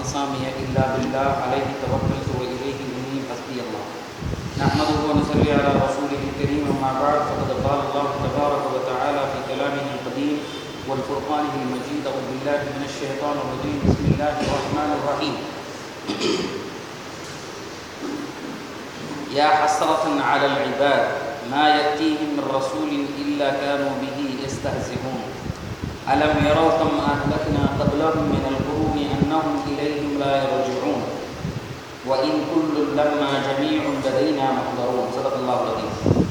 أعصامي إلا بالله عليه توكلت وإليه منيب حسبي الله نحمده ونصلي على رسوله الكريم أما بعد فقد قال الله تبارك وتعالى في كلامه القديم والفرقانه المجيد أعوذ بالله من الشيطان الرجيم بسم الله الرحمن الرحيم يا حسرة على العباد ما يأتيهم من رسول إلا كانوا به يستهزئون ألم يروا كم أهلكنا قبلهم من القرون أنهم إليهم لا يرجعون وإن كل لما جميع لدينا محضرون صدق الله العظيم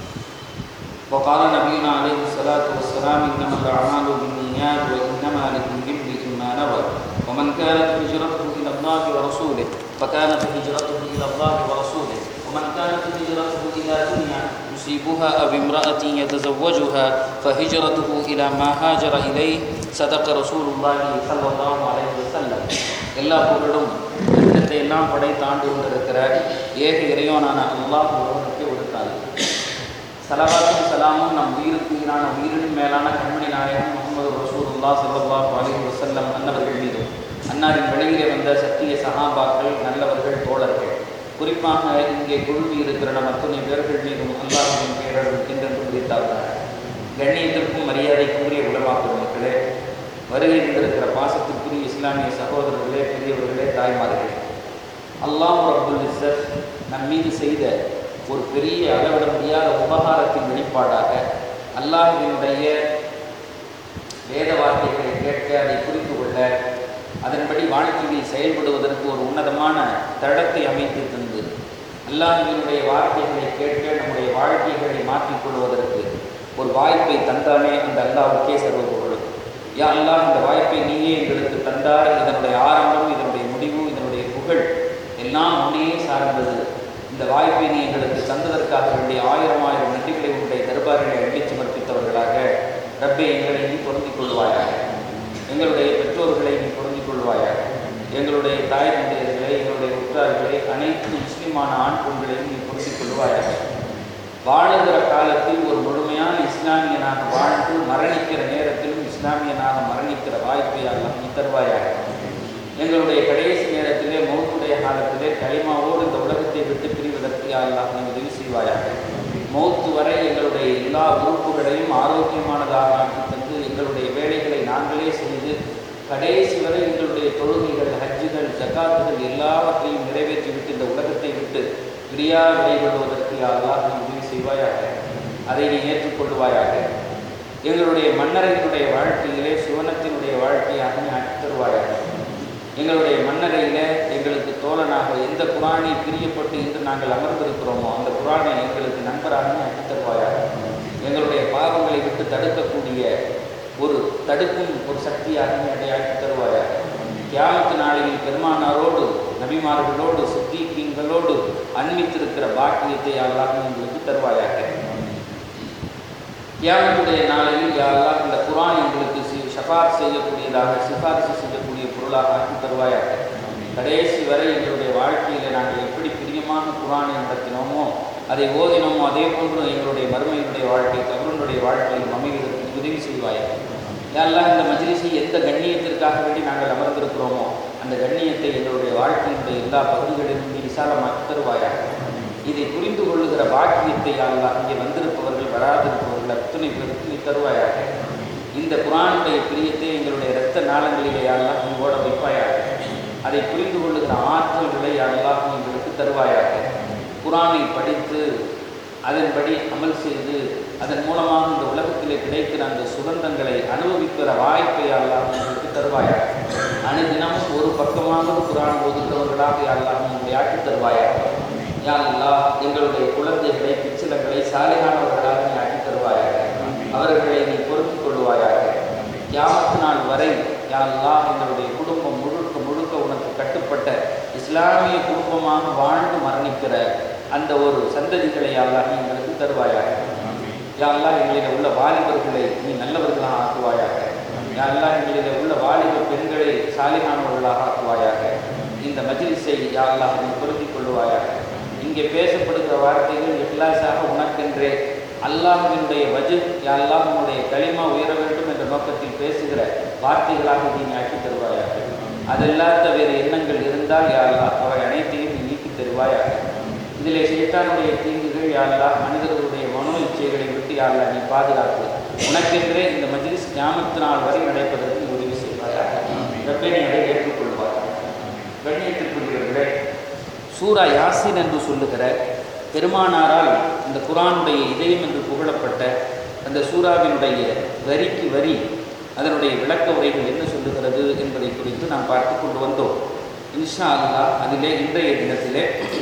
وقال نبينا عليه الصلاة والسلام إنما الأعمال بالنيات وإنما لكل امرئ ما نوى ومن كانت هجرته إلى الله ورسوله فكانت هجرته إلى الله ورسوله ومن كانت هجرته إلى دنيا يصيبها أو امرأة يتزوجها فهجرته إلى ما هاجر إليه صدق رسول الله صلى الله عليه وسلم எல்லா பொருளும் உலகத்தை எல்லாம் படைத்தாண்டு கொண்டிருக்கிற ஏக இறைவனான அல்லாஹ் ஒருவனுக்கு ஒடுக்காது சலவாத்தும் சலாமும் நம் உயிருக்கு உயிரான உயிரினும் மேலான கண்மணி நாயகம் முகமது ரசூலுல்லா சல்லாஹ் அலி வசல்லம் அன்னவர்கள் மீதும் அன்னாரின் வெளியிலே வந்த சத்திய சகாபாக்கள் நல்லவர்கள் தோழர்கள் குறிப்பாக இங்கே குழுமி இருக்கிற நம் அத்துணை பேர்கள் மீதும் அல்லாஹின் பேரர்கள் என்றென்றும் குறித்தார்கள் கண்ணியத்திற்கும் மரியாதைக்குரிய உலமாக்கும் மக்களே வருகை இருந்திருக்கிற பாசத்திற்குரிய இஸ்லாமிய சகோதரர்களே பெரியவர்களே தாய்மார்களே அல்லாஹ் ரபுல் இஸ்ஸத் நம் மீது செய்த ஒரு பெரிய அளவிட முடியாத உபகாரத்தின் வெளிப்பாடாக அல்லாஹினுடைய வேத வார்த்தைகளை கேட்க அதை புரிந்து கொள்ள அதன்படி வாழ்க்கையில் செயல்படுவதற்கு ஒரு உன்னதமான தடத்தை அமைத்து தந்து அல்லாஹினுடைய வார்த்தைகளை கேட்க நம்முடைய வாழ்க்கைகளை மாற்றிக்கொள்வதற்கு ஒரு வாய்ப்பை தந்தானே அந்த அல்லாவுக்கே சர்வ பொருள் யா அல்லாஹ் இந்த வாய்ப்பை நீயே எங்களுக்கு தந்தார் இதனுடைய ஆரம்பம் இதனுடைய முடிவு இதனுடைய புகழ் எல்லாம் உன்னையே சார்ந்தது இந்த வாய்ப்பை நீ எங்களுக்கு தந்ததற்காக வேண்டிய ஆயிரம் ஆயிரம் நன்றிகளை உன்னுடைய தர்பாரிகளை அள்ளி சமர்ப்பித்தவர்களாக ரப்பை எங்களை நீ பொருந்திக் கொள்வாயாக எங்களுடைய பெற்றோர்களை நீ பொருந்திக் கொள்வாயாக எங்களுடைய தாய் தந்தையர்களை எங்களுடைய உற்றார்களை அனைத்து முஸ்லிமான ஆண் பெண்களையும் நீ பொருந்திக் கொள்வாயாக வாழுகிற காலத்தில் ஒரு முழுமையான இஸ்லாமியனாக வாழ்ந்து மரணிக்கிற நேரத்திலும் இஸ்லாமியனாக மரணிக்கிற வாய்ப்பை அல்லாஹ் நீ தருவாயாக எங்களுடைய கடைசி நேரத்திலே மௌத்துடைய காலத்திலே களிமாவோடு இந்த உலகத்தை விட்டு பிரிவதற்கு அல்லாஹ் நீ உதவி செய்வாயாக மௌத்து வரை எங்களுடைய எல்லா உறுப்புகளையும் ஆரோக்கியமானதாக ஆக்கி தந்து எங்களுடைய வேலைகளை நாங்களே செய்து கடைசி வரை எங்களுடைய தொழுகைகள் ஹஜ்ஜுகள் ஜக்காத்துகள் எல்லாவற்றையும் நிறைவேற்றிவிட்டு இந்த உலகத்தை விட்டு பிரியா விடைபடுவதற்கு அல்லாஹ் நீ உதவி செய்வாயாக அதை நீ ஏற்றுக்கொள்வாயாக எங்களுடைய மன்னரையினுடைய வாழ்க்கையிலே சுவனத்தினுடைய வாழ்க்கையாக நீ ஆக்கி தருவாயாக எங்களுடைய மன்னரையில் எங்களுக்கு தோழனாக எந்த குரானை பிரியப்பட்டு இன்று நாங்கள் அமர்ந்திருக்கிறோமோ அந்த குரானை எங்களுக்கு நண்பராக ஆக்கி தருவாயாக எங்களுடைய பாவங்களை விட்டு தடுக்கக்கூடிய ஒரு தடுக்கும் ஒரு சக்தியாக அதை ஆக்கி தருவாயாக தியாகத்து நாளையில் பெருமானாரோடு நபிமார்களோடு சித்தீக்கீங்களோடு அன்பித்திருக்கிற பாக்கியத்தை அல்லாஹ் எங்களுக்கு தருவாயாக தியாகத்துடைய நாளையில் யாரெல்லாம் இந்த குரான் எங்களுக்கு ஷபாத் செய்யக்கூடியதாக சிபாரிசு செய்யக்கூடிய பொருளாக ஆக்கி தருவாயாக கடைசி வரை எங்களுடைய வாழ்க்கையில் நாங்கள் எப்படி பிரியமான குரானை நடத்தினோமோ அதை ஓதினோமோ அதே போன்று எங்களுடைய மறுமையினுடைய வாழ்க்கை கபருடைய வாழ்க்கையில் அமைவதற்கு உதவி செய்வாயாக யாரெல்லாம் இந்த மஜ்லிஸை எந்த கண்ணியத்திற்காக வேண்டி நாங்கள் அமர்ந்திருக்கிறோமோ அந்த கண்ணியத்தை எங்களுடைய வாழ்க்கையினுடைய எல்லா பகுதிகளிலும் நீ விசாலமாக்கி தருவாயாக இதை புரிந்து கொள்ளுகிற பாக்கியத்தை யாரெல்லாம் இங்கே வந்திருப்பவர்கள் வராதிருப்பவர்கள் அத்துணை பேருக்கு நீ தருவாயாக இந்த குரானுடைய பிரியத்தை எங்களுடைய இரத்த நாளங்களிலே யாரெல்லாம் நீ ஓட வைப்பாயாக அதை புரிந்து கொள்ளுகிற ஆற்றல்களை யாரெல்லாம் எங்களுக்கு தருவாயாக குரானை படித்து அதன்படி அமல் செய்து அதன் மூலமாக இந்த உலகத்திலே கிடைக்கிற அந்த சுகந்தங்களை அனுபவிக்கிற வாய்ப்பை எல்லாம் எங்களுக்கு தருவாயாக அனுதினமும் ஒரு பக்கமாக குரான் ஒதுக்கிறவர்களாக எல்லாம் எங்களை ஆக்கி தருவாயாக யாழ்லா எங்களுடைய குழந்தைகளை பிச்சிலங்களை சாலையானவர்களாக நீ ஆக்கி தருவாயாக அவர்களை நீ பொறுத்துக் கொள்வாயாக கியாமத்து நாள் வரை யாழ்லா எங்களுடைய குடும்பம் முழுக்க முழுக்க உனக்கு கட்டுப்பட்ட இஸ்லாமிய குடும்பமாக வாழ்ந்து மரணிக்கிற அந்த ஒரு சந்ததிகளை யாழ்லா நீ எங்களுக்கு தருவாயாக யாழ்லா எங்களில் உள்ள வாலிபர்களை நீ நல்லவர்களாக ஆக்குவாயாக யாழ்லா எங்களில் உள்ள வாலிப பெண்களை சாலிகானவர்களாக ஆக்குவாயாக இந்த மஜிலிஸை யாழ்லா நீ பொருத்திக் கொள்வாயாக இங்கே பேசப்படுகிற வார்த்தைகள் இஹ்லாஸாக உனக்கென்றே அல்லாஹினுடைய வஜு அல்லாஹினுடைய களிமா உயர வேண்டும் என்ற நோக்கத்தில் பேசுகிற வார்த்தைகளாக நீ ஆக்கி தருவாயாக அதெல்லாத வேறு எண்ணங்கள் இருந்தால் யாரெல்லாம் அவை அனைத்தையும் நீ நீக்கி தருவாயாக இதிலே ஷைத்தானுடைய தீங்குகள் யாரெல்லாம் மனிதர்களுடைய மனோ இச்சைகளை விட்டு யாரெல்லாம் நீ பாதுகாத்து உனக்கென்றே இந்த மஜ்லிஸ் ஞாபகத்து நாள் வரை நடப்பதற்கு நீ உதவி செய்வாயாக ரப்பே நீ அதை ஏற்றுக்கொள்வார் கண்ணியத்திற்குரியவர்களே சூரா யாசின் என்று சொல்லுகிற பெருமானாரால் இந்த குரானுடைய இதயம் என்று புகழப்பட்ட அந்த சூறாவினுடைய வரிக்கு வரி அதனுடைய விளக்க உரைகள் என்ன சொல்லுகிறது என்பதை குறித்து நாம் பார்த்து கொண்டு வந்தோம் இன்ஷா அல்லாஹ் அதிலே இன்றைய தினத்திலே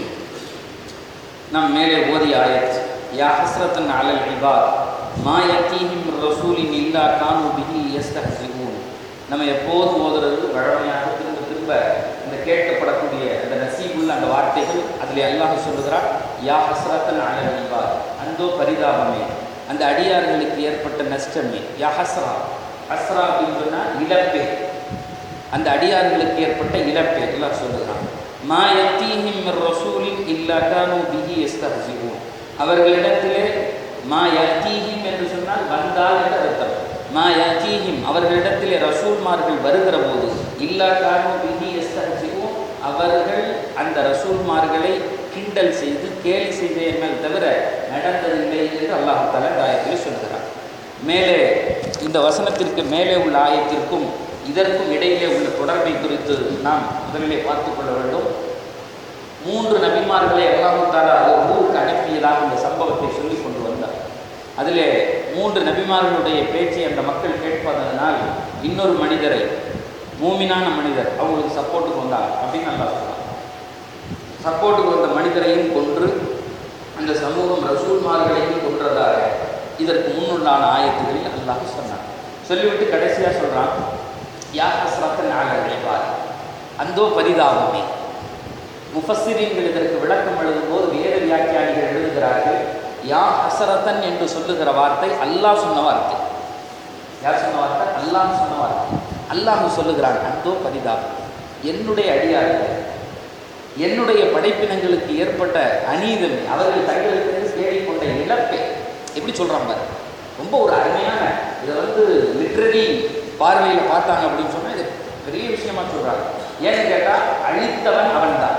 நாம் மேலே ஓதிய ஆயத் யா ஹஸ்ரத்தன் அலல் இபாத் மா யத்தீஹிம் ரசூலின் இல்லா கானு பிஹி யஸ்தஹ்சிஊன் நம்ம எப்போதும் ஓதுறது வழமையாக திரும்ப திரும்ப இந்த கேட்கப்படக்கூடிய அந்த நசீபுள்ள அந்த வார்த்தைகள் அதில் அல்லாஹ் சொல்லுகிறார் யா ஹஸ்ரத்தன் அலல் இபாத் அந்தோ பரிதாபமே அந்த அடியார்களுக்கு ஏற்பட்ட நஷ்டமே யா ஹஸ்ரா ஹஸ்ரா அப்படின்னு சொன்னால் இழப்பே அந்த அடியார்களுக்கு ஏற்பட்ட இழப்பே எல்லாம் சொல்லுகிறான் மா யத்தீஹிம் ரசூலின் இல்லா கானு பிஹி யஸ்தஹ்சிஊன் அவர்களிடத்திலே மா யத்தீஹிம் என்று சொன்னால் வந்தால் என்று அர்த்தம் மா யத்தீஹிம் அவர்களிடத்திலே ரசூல்மார்கள் வருகிற போது இல்லா கானு பிஹி யஸ்தஹ்சிஊன் அவர்கள் அந்த ரசூல்மார்களை கிண்டல் செய்து கேலி செய்தேன் தவிர நடந்ததில்லை என்று அல்லாஹ் தலா ஆயத்தில் சொல்கிறார் மேலே இந்த வசனத்திற்கு மேலே உள்ள ஆயத்திற்கும் இதற்கும் இடையிலே உள்ள தொடர்பை குறித்து நாம் முதலிலே பார்த்து கொள்ள வேண்டும் மூன்று நபிமார்களை அல்லாஹாலா ஒரு ஊருக்கு அனுப்பியதாக இந்த சம்பவத்தை சொல்லி கொண்டு வந்தார் அதிலே மூன்று நபிமார்களுடைய பேச்சை அந்த மக்கள் கேட்பதனால் இன்னொரு மனிதரை மூமினான மனிதர் அவங்களுக்கு சப்போர்ட்டுக்கு வந்தாங்க அப்படின்னு நல்லா சொல்லலாம் சப்போர்ட்டுக்கு வந்த மனிதரையும் கொன்று அந்த சமூகம் ரசூல்மார்களையும் கொன்றதாக இதற்கு முன்னுள்ளான ஆயத்துகளில் அல்லாஹ் சொன்னான் சொல்லிவிட்டு கடைசியாக சொல்கிறான் யா ஹஸ்ரத்தன் அழைப்பார் அந்தோ பரிதாபமே முஃபஸ்ஸிரீன்கள் இதற்கு விளக்கம் எழுதும்போது வேத வியாக்கியானிகள் எழுதுகிறார்கள் யா ஹசரத்தன் என்று சொல்லுகிற வார்த்தை அல்லாஹ் சொன்ன வார்த்தை யார் சொன்ன வார்த்தை அல்லாஹ் சொன்ன வார்த்தை அல்லாஹ் சொல்லுகிறான் அந்தோ பரிதாபம் என்னுடைய அடியார்கள் என்னுடைய படைப்பினங்களுக்கு ஏற்பட்ட அநீதம் அவர்கள் தங்களுக்கு தேடிக்கொண்ட இழப்பை எப்படி சொல்கிறான் பாரு ரொம்ப ஒரு அருமையான இதை வந்து லிட்ரரி பார்வையில் பார்த்தாங்க அப்படின்னு சொன்னால் இது பெரிய விஷயமா சொல்கிறாங்க ஏன்னு கேட்டால் அழித்தவன் அவன்தான்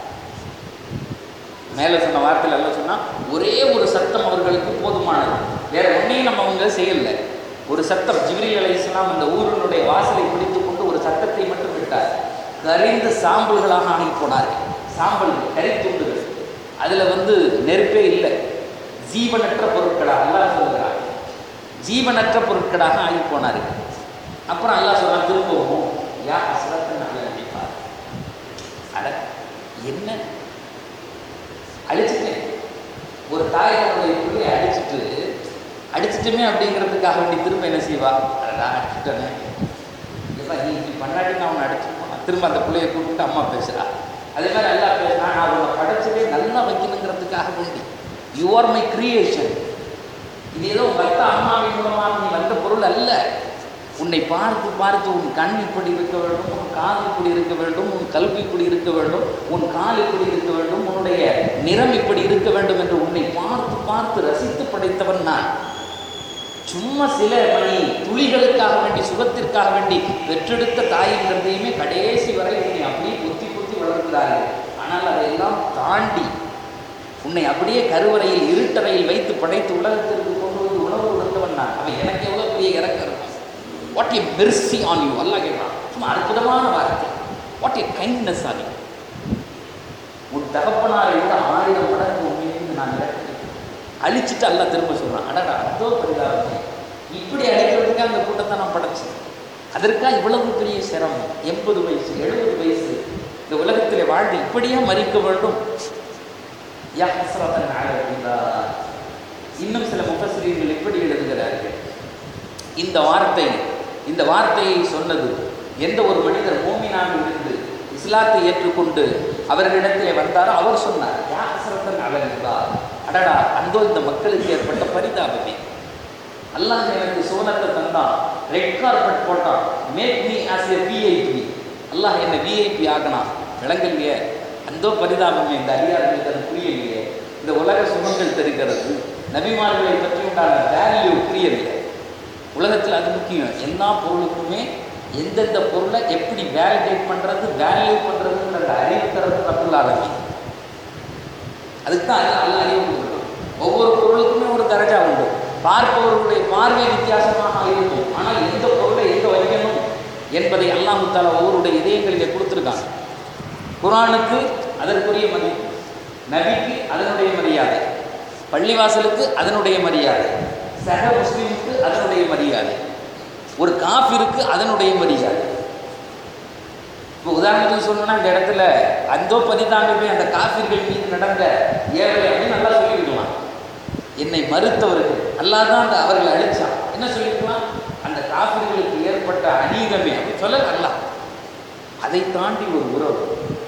மேலே சொன்ன வார்த்தையில் எல்லாம் சொன்னால் ஒரே ஒரு சத்தம் அவர்களுக்கு போதுமானது வேற ஒன்றையும் நம்ம அவங்க செய்யலை ஒரு சத்தம் ஜிப்ரீல் அலை இஸ்லாம் அந்த ஊரினுடைய வாசலை பிடித்து கொண்டு ஒரு சத்தத்தை மட்டும் விட்டார் கரிந்த சாம்பல்களாக ஆகி போனார்கள் சாம்பல் கரித்துண்டுகள் அதில் வந்து நெருப்பே இல்லை ஜீவனற்ற பொருட்களாக அல்லாஹ் சொல்கிறார் ஜீவனற்ற பொருட்களாக ஆகி போனார்கள் அப்புறம் அல்லாஹ் சொல்கிறான் திரும்பவும் யா அசலத்தை நல்ல நினைப்பார் அட என்ன அழிச்சிட்டேன் ஒரு தாய் தன்னுடைய பிள்ளையை அடிச்சிட்டு அடிச்சிட்டுமே அப்படிங்கிறதுக்காக வேண்டி திரும்ப என்ன செய்வா அடடா அடிச்சுட்டேனே எப்பா நீ இப்படி பண்ணாடி நான் உன்னை அடிச்சு போனேன் திரும்ப அந்த பிள்ளையை கூப்பிட்டு அம்மா பேசுகிறா அதே மாதிரி அல்லா பேசுனா நான் உன்னை படைச்சதே நல்லா வைக்கணுங்கிறதுக்காக வேண்டி யூ ஆர் மை கிரியேஷன் இது ஏதோ உங்கள் அத்தா அம்மாவின் மூலமாக நீ வந்த பொருள் அல்ல உன்னை பார்த்து பார்த்து உன் கண் இப்படி இருக்க வேண்டும் உன் காது இப்படி இருக்க வேண்டும் உன் கல்வி இப்படி இருக்க வேண்டும் உன் கால் இப்படி இருக்க வேண்டும் உன்னுடைய நிறம் இப்படி இருக்க வேண்டும் என்று உன்னை பார்த்து பார்த்து ரசித்து படைத்தவன் நான் சும்மா சில மணி துளிகளுக்காக வேண்டி சுகத்திற்காக வேண்டி பெற்றெடுத்த தாயின் தந்தையுமே கடைசி வரை உன்னை அப்படியே குத்தி குத்தி வளர்க்கிறார்கள் ஆனால் அதையெல்லாம் தாண்டி உன்னை அப்படியே கருவறையில் இருட்டறையில் வைத்து படைத்து உலகத்திற்கு கொண்டு வந்து உணவு கொடுத்தவன் நான் அவன் எனக்கு எவ்வளோ பெரிய இறக்க இருக்கும் what a mercy on you அல்லா கேட்குறான் சும்மா அற்புதமான வார்த்தை what a kindness on you உன் தகப்பனாரை விட ஆயிரம் மடங்கு உண்மையிலிருந்து நான் இறக்கிறேன் அழிச்சிட்டு அல்ல திரும்ப சொல்கிறான் அடடா அதோ பரிதாபத்தை இப்படி அழைக்கிறதுக்கு அந்த கூட்டத்தை நான் படைச்சேன் அதற்காக இவ்வளவு பெரிய சிரமம் எண்பது வயசு எழுபது வயசு இந்த உலகத்தில் வாழ்ந்து இப்படியே மறிக்க வேண்டும் யா ஹஸ்ரத்தன் அலா இன்னும் சில முஃபஸ்ரீர்கள் இப்படி எழுதுகிறார்கள் இந்த வார்த்தை இந்த வார்த்தையை சொன்னது எந்த ஒரு மனிதர் மூமினாக இருந்து இஸ்லாத்தை ஏற்றுக்கொண்டு அவர்களிடத்திலே வந்தாரோ அவர் சொன்னார் யா ஹஸ்ரத்தன் அலா அடடா அந்தோ இந்த மக்களுக்கு ஏற்பட்ட பரிதாபமே அல்லாஹ் எனக்கு சோனத்தை தந்தான் ரெட் கார்பெட் போட்டான் make me as a VIP அல்லாஹ் என்னை விஐபி ஆகணும் விளங்கலையே அந்தோ பரிதாபமே இந்த அடியார்களுக்கு அது புரியலையே இந்த உலக சுகங்கள் தெரிகிறது நபிமார்களை பற்றி உண்டான வேல்யூ புரியலையே உலகத்தில் அது முக்கியம் எல்லா பொருளுக்குமே எந்தெந்த பொருளை எப்படி வேலிடேட் பண்ணுறது வேல்யூ பண்ணுறதுங்கிற அதற்கு அறிவு தரது ரப்புல் ஆலமீன் அதுக்கு தான் அல்ல அல்ல அறிவு கொடுக்கணும் ஒவ்வொரு பொருளுக்குமே ஒரு தரஜா உண்டு பார்ப்பவர்களுடைய பார்வை வித்தியாசமாக இருக்கும் ஆனால் எந்த பொருளை எங்க வைக்கணும் என்பதை அல்லாஹு தாலா ஒவ்வொருடைய இதயங்களிலே கொடுத்துருக்காங்க குரானுக்கு அதற்குரிய மதிப்பு நபிக்கு அதனுடைய மரியாதை பள்ளிவாசலுக்கு அதனுடைய மரியாதை சக முஸ்லிமுக்கு அதனுடைய மரியாதை ஒரு காஃபிருக்கு அதனுடைய மரியாதை இப்போ உதாரணத்துக்கு சொல்லணும்னா இந்த இடத்துல அந்தோ பதிதாண்டு போய் அந்த காஃபிர்கள் மீது நடந்த ஏவலை அப்படின்னு நல்லா சொல்லியிருக்கலாம் என்னை மறுத்தவர்கள் அல்லாஹ் தான் அந்த அவர்களை அழிச்சான் என்ன சொல்லியிருக்கலாம் அந்த காஃபிர்களுக்கு ஏற்பட்ட அநீதமே அப்படி சொல்ல அல்லாஹ் அதை தாண்டி ஒரு உறவு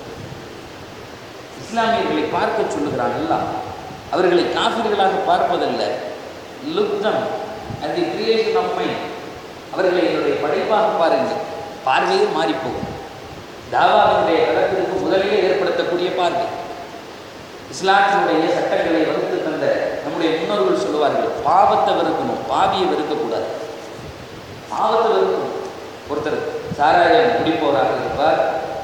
இஸ்லாமியர்களை பார்க்க சொல்லுகிறான் அல்லாஹ் அவர்களை காஃபிர்களாக பார்ப்பதல்ல லுப்தம் அது கிரியேஷன் ஆஃப் மைண்ட் அவர்களை என்னுடைய படைப்பாக பாருங்கள் பார்வையே மாறிப்போகும் தாவாவினுடைய களத்திற்கு முதலிலே ஏற்படுத்தக்கூடிய பார்வை இஸ்லாத்தினுடைய சட்டங்களை வகுத்து தந்த நம்முடைய முன்னோர்கள் சொல்லுவார்கள் பாவத்தை வெறுக்கணும் பாவியை வெறுக்கக்கூடாது பாவத்தை வெறுக்கணும் ஒருத்தர் சாராயம் குடிப்போராக இருப்பார்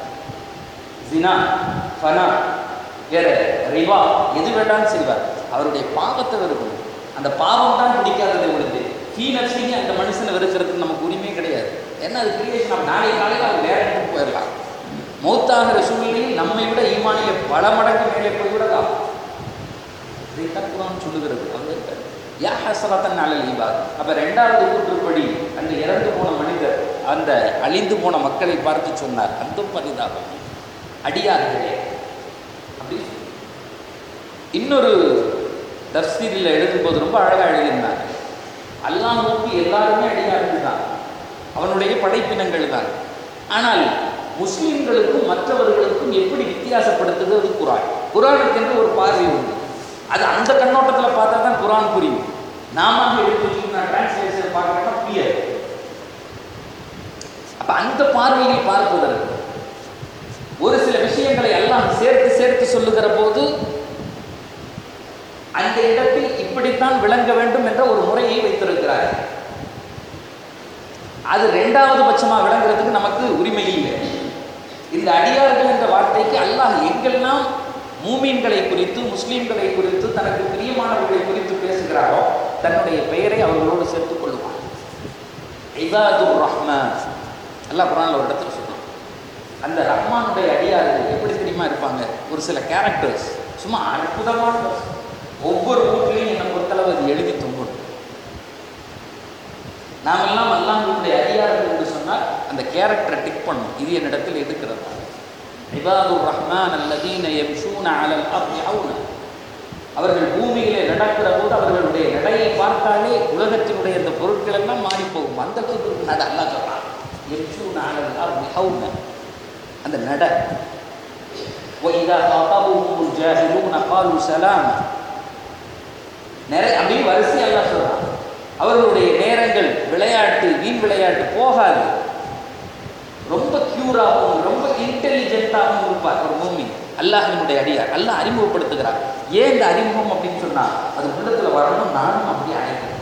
ஜினா ஃபனா வேற ரிவா எது வேண்டாலும் செய்வார் அவருடைய பாவத்தை வெறுக்கணும் அந்த பாவம் தான் பிடிக்காததை ஒழித்து ஃபீ நர்சிங்க அந்த மனுஷனை வெறுக்கிறதுக்கு நமக்கு உரிமையே கிடையாது ஏன்னா அது கிரியேஷன் ஆஃப் நாளை காலையில் அவர் வேற இடத்துக்கு போயிடலாம் மௌத்தாகிற சூழ்நிலையில் நம்மை விட ஈமானிய பல மடங்கு மேலே போய்விடலாம் இதைத்தான் குரான் சொல்லுகிறது அங்கே யா ஹசரத்தன் அலல் ஈபாத் அப்போ ரெண்டாவது கூற்றுப்படி அந்த இறந்து போன மனிதர் அந்த அழிந்து போன மக்களை பார்த்து சொன்னார் அந்த பரிதாபம் அடியார்களே அப்படி இன்னொரு தப்சீரில் எழுதும்போது ரொம்ப அழகாக எழுதியிருந்தாங்க அல்லாஹ்வுக்கு எல்லாருமே அடியார்கள் தான் அவனுடைய படைப்பினங்கள் தான் ஆனால் முஸ்லிம்களுக்கும் மற்றவர்களுக்கும் எப்படி வித்தியாசப்படுத்துகிறது குரான் குரானுக்கு என்று ஒரு பார்வை உண்டு அது அந்த கண்ணோட்டத்தில் பார்த்தா தான் குரான் புரியும் நாம எடுத்து வச்சு நான் டிரான்ஸ்லேஷன் பார்க்கறேன்னா புரியாது அப்ப அந்த பார்வையில் பார்ப்பதற்கு ஒரு சில விஷயங்களை எல்லாம் சேர்த்து சேர்த்து சொல்லுகிற போது அந்த இடத்தில் இப்படித்தான் விளங்க வேண்டும் என்ற ஒரு முறையை வைத்திருக்கிறார் அது ரெண்டாவது பட்சமா விளங்குறதுக்கு நமக்கு உரிமை இல்லை இந்த அடியார்கள் என்ற வார்த்தைக்கு அல்லாஹ் எங்கெல்லாம் மூமீன்களை குறித்து முஸ்லீம்களை குறித்து தனக்கு பிரியமானவர்களை குறித்து பேசுகிறாரோ தன்னுடைய பெயரை அவர்களோடு சேர்த்துக் கொள்வான் இபாதுர் ரஹ்மான் அல்லாஹ் குரான்ல ஒரு இடத்துல சொல்றான் அந்த ரஹ்மானுடைய அடியார்கள் எப்படி தெரியுமா இருப்பாங்க ஒரு சில கேரக்டர்ஸ் சும்மா அற்புதமான ஒவ்வொரு வீட்லையும் என்னை பொறுத்தளவு அது எழுதி தொங்கணும் நாமெல்லாம் அல்லாஹ்வுடைய அடியார்கள் என்று சொன்னால் அந்த கேரக்டரை டிக் பண்ணும் இது என்னிடத்தில் இருக்கிறது இபாதுர் ரஹ்மான் அல்லதீன யம்ஷூன அலல் அர்தி ஹவுனா அவர்கள் பூமியிலே நடக்கிற போது அவர்களுடைய நடையை பார்த்தாலே உலகத்தினுடைய இந்த பொருட்கள் எல்லாம் மாறி போகும் அந்த அளவுக்கு நட அல்லா சொல்றான் யம்ஷூன அலல் அர்தி ஹவுனா அந்த நட وَإِذَا خَاطَبُهُمُ الْجَاهِلُونَ قَالُوا سَلَامًا நிறைய அப்படியே வரிசை எல்லாம் சொல்றான் அவர்களுடைய நேரங்கள் விளையாட்டு வீண் விளையாட்டு போகாது ரொம்ப கியூராகவும் ரொம்ப இன்டெலிஜென்ட்டாகவும் இருப்பார் ஒரு மூமி அல்லாஹினுடைய அடியார் அல்லாஹ் அறிமுகப்படுத்துகிறார் ஏன் இந்த அறிமுகம் அப்படின்னு சொன்னா அது உள்ளத்துல வரணும் நானும் அப்படி அழைக்கிறேன்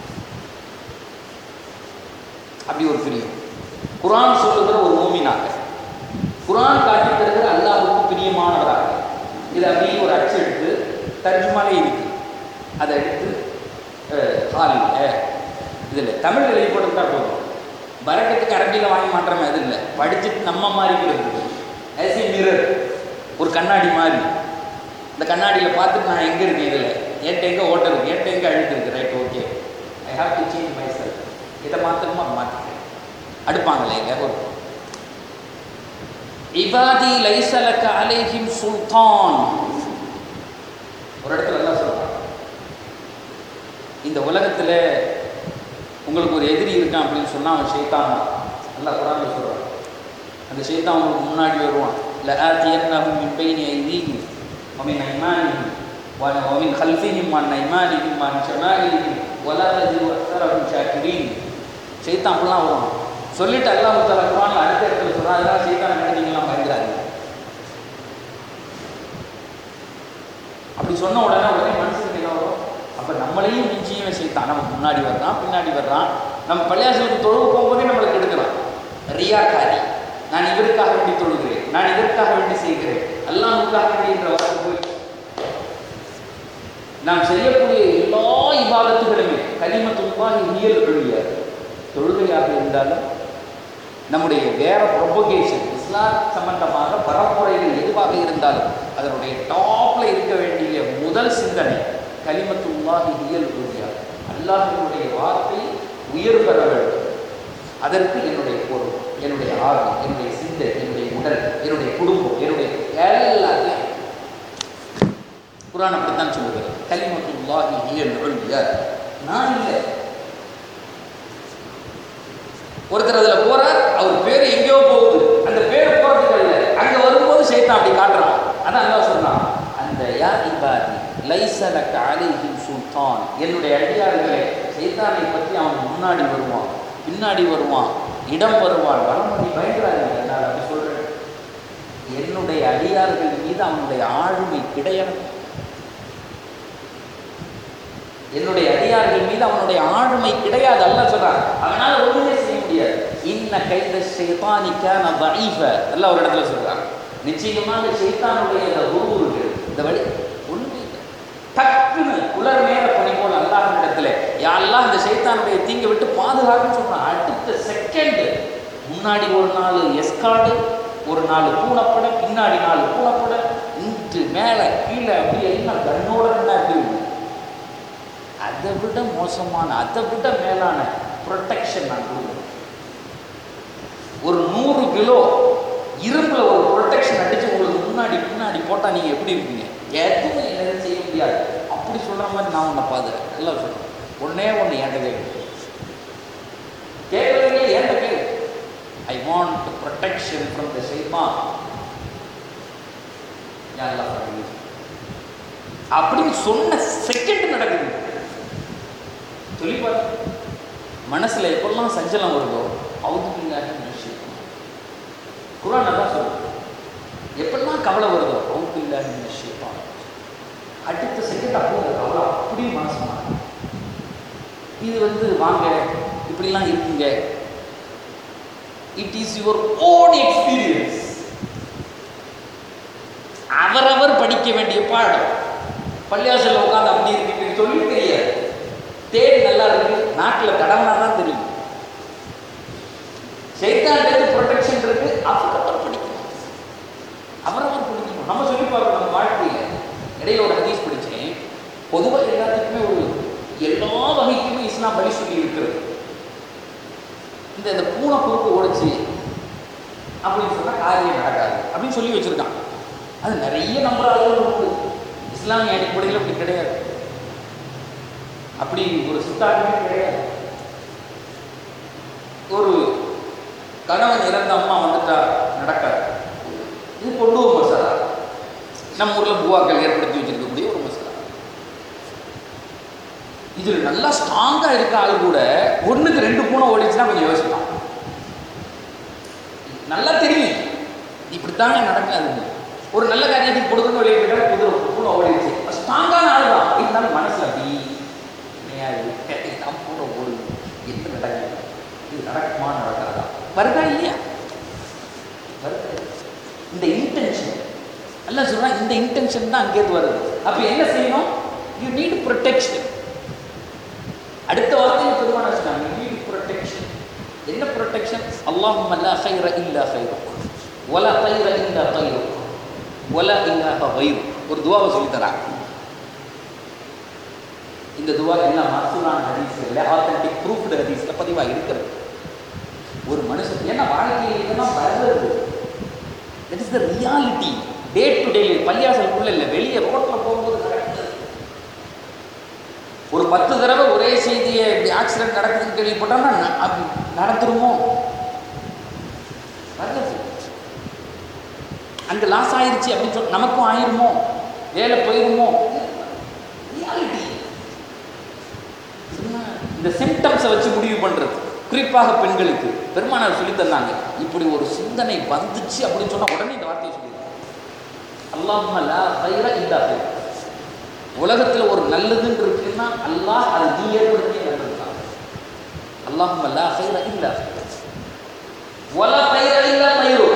அப்படி ஒரு பிரியம் குரான் சொல்லுகிற ஒரு மூமினாக குரான் காட்டி தருகிற அல்லாஹுக்கு பிரியமானவராக இது அப்படியே ஒரு அச்சு எடுத்து தர்ஜுமாலே இருக்கு அதை எடுத்து ஹாலில் இதில் தமிழ் எழுதி போட்டுக்கிட்டா போதும் பரக்கத்துக்கு அரபியில் வாங்கி மாற்றமே அது இல்லை படிச்சுட்டு நம்ம மாதிரி இருக்குது ஆஸ் ஏ மிரர் ஒரு கண்ணாடி மாதிரி இந்த கண்ணாடியில் பார்த்துட்டு நான் எங்கே இருக்கேன் இதில் என்கிட்ட எங்கே ஓட்ட இருக்கு என்கிட்ட எங்கே அழுத்து இருக்கு right okay I have to change my self இதை மாற்றணுமா அதை மாற்றிக்கிறேன் அடுப்பாங்களே எங்க ஒரு இபாதி லைசலக்க அலைஹிம் சுல்தான் ஒரு இடத்துல எல்லாம் சொல்றான் இந்த உலகத்தில் உங்களுக்கு ஒரு எதிரி இருக்கான் அப்படின்னு சொன்னால் அவன் ஷைத்தான் தான் நல்லா குரான் சொல்கிறான் அந்த ஷைத்தான் உங்களுக்கு முன்னாடி வருவான் இல்லை ஆத்தி என்னகும் மின் பெயின் ஐதீகி ومن أيمانهم ومن خلفهم عن أيمانهم عن شمائلهم ولا تجد أكثرهم شاكرين ஷைத்தான் அப்படிலாம் வருவான் சொல்லிட்டு அல்லாஹ் தஆலா குரான்ல அடுத்த இடத்துல சொல்றான் அதனால ஷைத்தானை கண்டிங்களாம் பயந்துறாதீங்க அப்படி சொன்ன உடனே உடனே மனசுக்கு என்ன வரும் அப்போ நம்மளையும் மிஞ்சியும் செய்தான் நம்ம முன்னாடி வர்றான் பின்னாடி வர்றான் நம்ம பள்ளியாசலுக்கு தொழுவு போகும்போதே நம்மளுக்கு எடுக்கிறான் ரியாக்காரி நான் இவருக்காக வேண்டி தொழுகிறேன் நான் இதற்காக வேண்டி செய்கிறேன் அல்லாஹ்வுக்காக வேண்டி என்ற வார்த்தை போய் நாம் செய்யக்கூடிய எல்லா இபாதத்துகளுமே கலிமத்துல்லாஹி ஹியல் ஒழிய தொழுகையாக இருந்தாலும் நம்முடைய வேற ப்ரொபகேஷன் இஸ்லாம் சம்பந்தமாக பரப்புரைகள் எதுவாக இருந்தாலும் அதனுடைய டாப்ல இருக்க வேண்டிய முதல் சிந்தனை கலிமத்துல்லாஹி ஹியல் ஒழிய அல்லாஹினுடைய வார்த்தை உயர் பெற வேண்டும் அதற்கு என்னுடைய பொருள் என்னுடைய ஆர்வம் என்னுடைய சிந்தை என்னுடைய உடல் என்னுடைய குடும்பம் என்னுடைய எல்லாத்தையும் குரான் அப்படித்தான் சொல்லுகிறது கலிமத்துல்லாஹி ஹியல் உல்யா நான் இல்லை ஒருத்தர் அதுல போறார் அவர் பேர் எங்கேயோ போகுது அந்த பேர் போறதுக்கு இல்ல அங்க வரும்போது சைத்தான் அப்படி காட்டுறான் அதான் அல்லாஹ் சொல்றான் அந்த யா இபாதி லைஸ லக்க அலைஹிம் சுல்தான் என்னுடைய அடியார்களே சைத்தானை பற்றி அவன் முன்னாடி வருவான் பின்னாடி வருவான் இடம் வருவான் வரமதி பயங்கராங்க நான் அப்படி சொல்றேன் என்னுடைய அடியார்கள் மீது அவனுடைய ஆளுமை கிடையாது என்னுடைய அடியார்கள் மீது அவனுடைய ஆளுமை கிடையாது அல்ல சொல்றான் அவனால ஒண்ணுமே செய்ய முடியாது இன்ன கைத ஷைத்தானிக்கான தஈஃப எல்லாம் ஒரு இடத்துல சொல்றான் நிச்சயமாக ஷைத்தானுடைய அந்த உருவு இருக்கு இந்த வழி ஒண்ணுமே இல்லை டக்குன்னு உலர் மேல பணி போல அல்லாஹ் இடத்துல யாரெல்லாம் இந்த ஷைத்தானுடைய தீங்கை விட்டு பாதுகாக்குன்னு சொல்றான் அடுத்த செகண்ட் முன்னாடி ஒரு நாலு எஸ்கார்டு ஒரு நாலு பூனைப்படை பின்னாடி நாலு பூனைப்படை இன்று மேலே கீழே அப்படி எல்லாம் கண்ணோட என்ன அப்படி இருக்கும் அதை விட மோசமான அதை விட மேலான ப்ரொடெக்ஷன் நான் கொடுக்குறேன் ஒரு நூறு கிலோ இரும்புல ஒரு ப்ரொடெக்ஷன் அடிச்சு உங்களுக்கு முன்னாடி பின்னாடி போட்டால் நீங்கள் எப்படி இருப்பீங்க எதுவும் என்ன செய்ய முடியாது அப்படி சொல்கிற மாதிரி நான் உன்னை பாதுறேன் எல்லாம் சொல்கிறேன் ஒன்னே ஒன்று என்கிட்ட கேட்கு கேட்கறீங்க என்கிட்ட கேளு I want protection from the ஷைமா அப்படின்னு சொன்ன செகண்ட் நடக்குது சொல்லிப்பார் மனசுல எப்பெல்லாம் சஞ்சலம் வருதோ அவுதுபில்லாக விஷயம் குரான் அதான் சொல்லுது எப்பெல்லாம் கவலை வருதோ அவுதுபில்லாக விஷயம் அடுத்த செகண்ட் அப்போ அந்த கவலை அப்படியே மனசு மாறும் இது வந்து வாங்க இப்படிலாம் இருக்குங்க it is your own experience அவரவர் படிக்க வேண்டிய பாடம் பள்ளியாசலில் உட்காந்து அப்படி இருக்கு சொல்லி தெரியாது தேடி நல்லா இருக்கு நாட்டில் கடவுளா தான் தெரியும் சைத்தான்லேருந்து ப்ரொடெக்ஷன் இருக்கு அவரவர் படிக்கணும் அவரவர் படிக்கணும் நம்ம சொல்லி பார்க்கணும் நம்ம வாழ்க்கையில் இடையில ஒரு ஹதீஸ் படித்தேன் பொதுவாக எல்லாத்துக்குமே ஒரு எல்லா வகைக்குமே இஸ்லாம் வழி சொல்லி இருக்கிறது இந்த இந்த பூனை குறுக்கு ஓடிச்சு அப்படின்னு சொன்னால் காரியம் நடக்காது அப்படின்னு சொல்லி வச்சுருக்கான் அது நிறைய நம்புற ஆளுகள் உண்டு இஸ்லாமிய அடிப்படையில் அப்படி கிடையாது அப்படி ஒரு சித்தாந்தமே கிடையாது ஒரு கணவன் இறந்த அம்மா வந்துட்டா நடக்காது இது கொண்டு ஒரு மசாலா நம்ம ஊரில் பூவாக்கள் ஏற்படுத்தி வச்சிருக்கக்கூடிய ஒரு மசாலா இதில் நல்லா ஸ்ட்ராங்காக இருக்க ஆள் கூட ஒன்றுக்கு ரெண்டு பூனை ஓடிச்சுன்னா கொஞ்சம் யோசிப்பான் நல்லா தெரியும் இப்படித்தாங்க நடக்காதுங்க ஒரு நல்ல காரியத்துக்கு கொடுக்கணும் வெளியே போயிட்டா குதிரை பூனை ஓடிடுச்சு ஸ்ட்ராங்கான ஆள் தான் இருந்தாலும் மனசில் அப்படி தான் பூனை ஓடுது என்ன நடக்குது இது நடக்குமா நடக்காதா வருதா இல்லையா வருதா இந்த இன்டென்ஷன் அல்ல சொல்கிறான் இந்த இன்டென்ஷன் தான் அங்கேருந்து வருது அப்போ என்ன செய்யணும் யூ நீட் ப்ரொடெக்ஷன் அடுத்த வார்த்தையில் பெருமான சொன்னாங்க யூ நீட் ப்ரொடெக்ஷன் என்ன ப்ரொடெக்ஷன் அல்லாஹும் அல்லா ஹைர இல்லா ஹைருக் வலா ஹைர இல்லா ஹைருக் வலா இல்லாஹ வைரு ஒரு துவாவை சொல்லித் தராங்க இந்த துவா எல்லாம் மசூலான ஹதீஸ்ல ஆத்தன்டிக் ப்ரூஃப்டு ஹதீஸில் பதிவாக இருக்கிறது ஒரு மனுஷன் ஏன்னா வாழ்க்கையில் இதெல்லாம் வருது that is the reality day to day பள்ளியாசலுக்குள்ள இல்லை வெளியே ரோட்டில் போகும்போது நடக்குது ஒரு பத்து தடவை ஒரே செய்தியை இப்படி ஆக்சிடென்ட் நடக்குதுன்னு கேள்விப்பட்டோம்னா ந- அப்படி நடந்துருமோ வருது அங்கே லாஸ் ஆயிருச்சு அப்படின்னு சொல்லி நமக்கும் ஆயிருமோ வேலை போயிருமோ ரியாலிட்டி இந்த சிம்டம்ஸை வச்சு முடிவு பண்ணுறது குறிப்பாக பெண்களுக்கு பெருமானார் சொல்லி தந்தாங்க இப்படி ஒரு சிந்தனை வந்துச்சு அப்படின்னு சொன்னா உடனே இந்த வார்த்தையை சொல்லிடுறாங்க அல்லாஹ் லா ஹைர இல்லா ஹைர் உலகத்தில் ஒரு நல்லதுன்னு இருக்குன்னா அல்லாஹ் அதை நீ ஏற்படுத்தி நல்லது தான் அல்லாஹ் லா ஹைர இல்லா ஹைர் வலா ஹைர இல்லா ஹைரு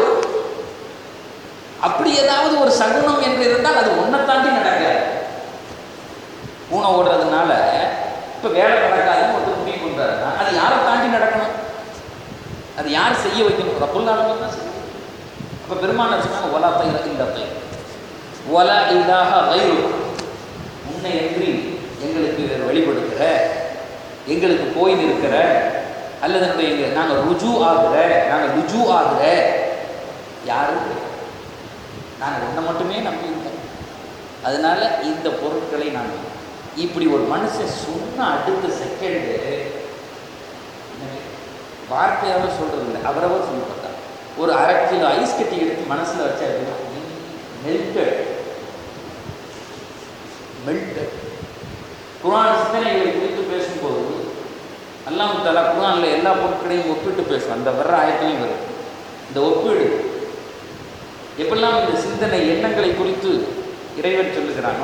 அப்படி ஏதாவது ஒரு சகுனம் என்று இருந்தால் அது ஒன்றை தாண்டி நடக்காது பூனை ஓடுறதுனால இப்போ வேலை நடக்காதுன்னு ஒருத்தர் முடிவு பண்ணுறாருன்னா அது யாரை தாண்டி நடக்கணும் அது யார் செய்ய வைக்கணும் ரப்புல்லாலும் தான் செய்ய அப்போ பெருமானார் சொன்னாங்க ஒலா தயிர இந்த தயிர் ஒலா இல்லாக வயிறு உன்னை என்று எங்களுக்கு வழிபடுகிற எங்களுக்கு கோயில் இருக்கிற அல்லது நம்முடைய நாங்கள் ருஜு ஆகுற நாங்கள் ருஜு ஆகுற யாரும் கிடையாது. நாங்கள் ஒன்றை மட்டுமே நம்பி இருக்கோம் அதனால இந்த பொருட்களை நாங்கள் இப்படி ஒரு மனுஷன் சொன்ன அடுத்த செகண்டு வார்த்தையாவே சொல்றது இல்லை அவரவர் சொல்லி பார்த்தா ஒரு அரை கிலோ ஐஸ் கட்டி எடுத்து மனசுல வச்சா மெல்டட் மெல்டட் குரான் சிந்தனைகளை குறித்து பேசும்போது அல்லாஹ் தலா குரானில் எல்லா பொருட்களையும் ஒப்பிட்டு பேசும் அந்த வர்ற ஆயத்திலையும் வரும் இந்த ஒப்பீடு எப்பெல்லாம் இந்த சிந்தனை எண்ணங்களை குறித்து இறைவன் சொல்லுகிறானோ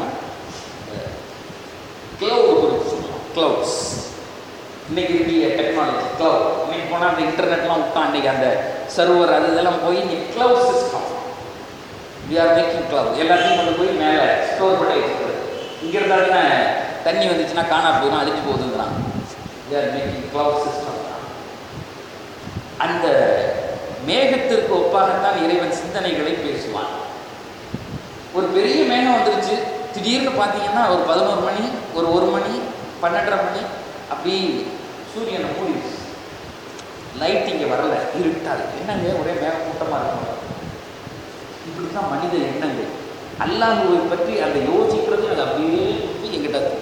கிளவுடு குறித்து சொல்லுவோம் கிளவுட்ஸ் இன்னைக்கு இருக்கிற டெக்னாலஜி கிளவுட் இன்னைக்கு போனால் அந்த இன்டர்நெட்லாம் விட்டா அன்னைக்கு அந்த சர்வர் அது இதெல்லாம் போய் இன்னைக்கு cloud system we are making cloud எல்லாத்தையும் கொண்டு போய் மேலே ஸ்டோர் பண்ணி வச்சுக்கிறது இங்கே இருந்தாலும் தண்ணி வந்துச்சுன்னா காணா போயிடும் அழிஞ்சு போகுதுங்கிறான் we are making cloud system அந்த மேகத்திற்கு ஒப்பாகத்தான் இறைவன் சிந்தனைகளை பேசுவான் ஒரு பெரிய மேகம் வந்துருச்சு திடீர்னு பார்த்தீங்கன்னா ஒரு பதினோரு மணி ஒரு ஒரு மணி பன்னெண்டரை மணி அப்படி சூரியனை மூடிடுச்சு லைட் இங்கே வரல இருட்டா இருக்கு என்னங்க ஒரே மேக கூட்டமாக இருக்கும் இப்படி தான் மனித எண்ணங்கள் அல்லாஹுவை பற்றி அதை யோசிக்கிறது அது அப்படியே சுத்தி எங்கிட்ட இருக்கு.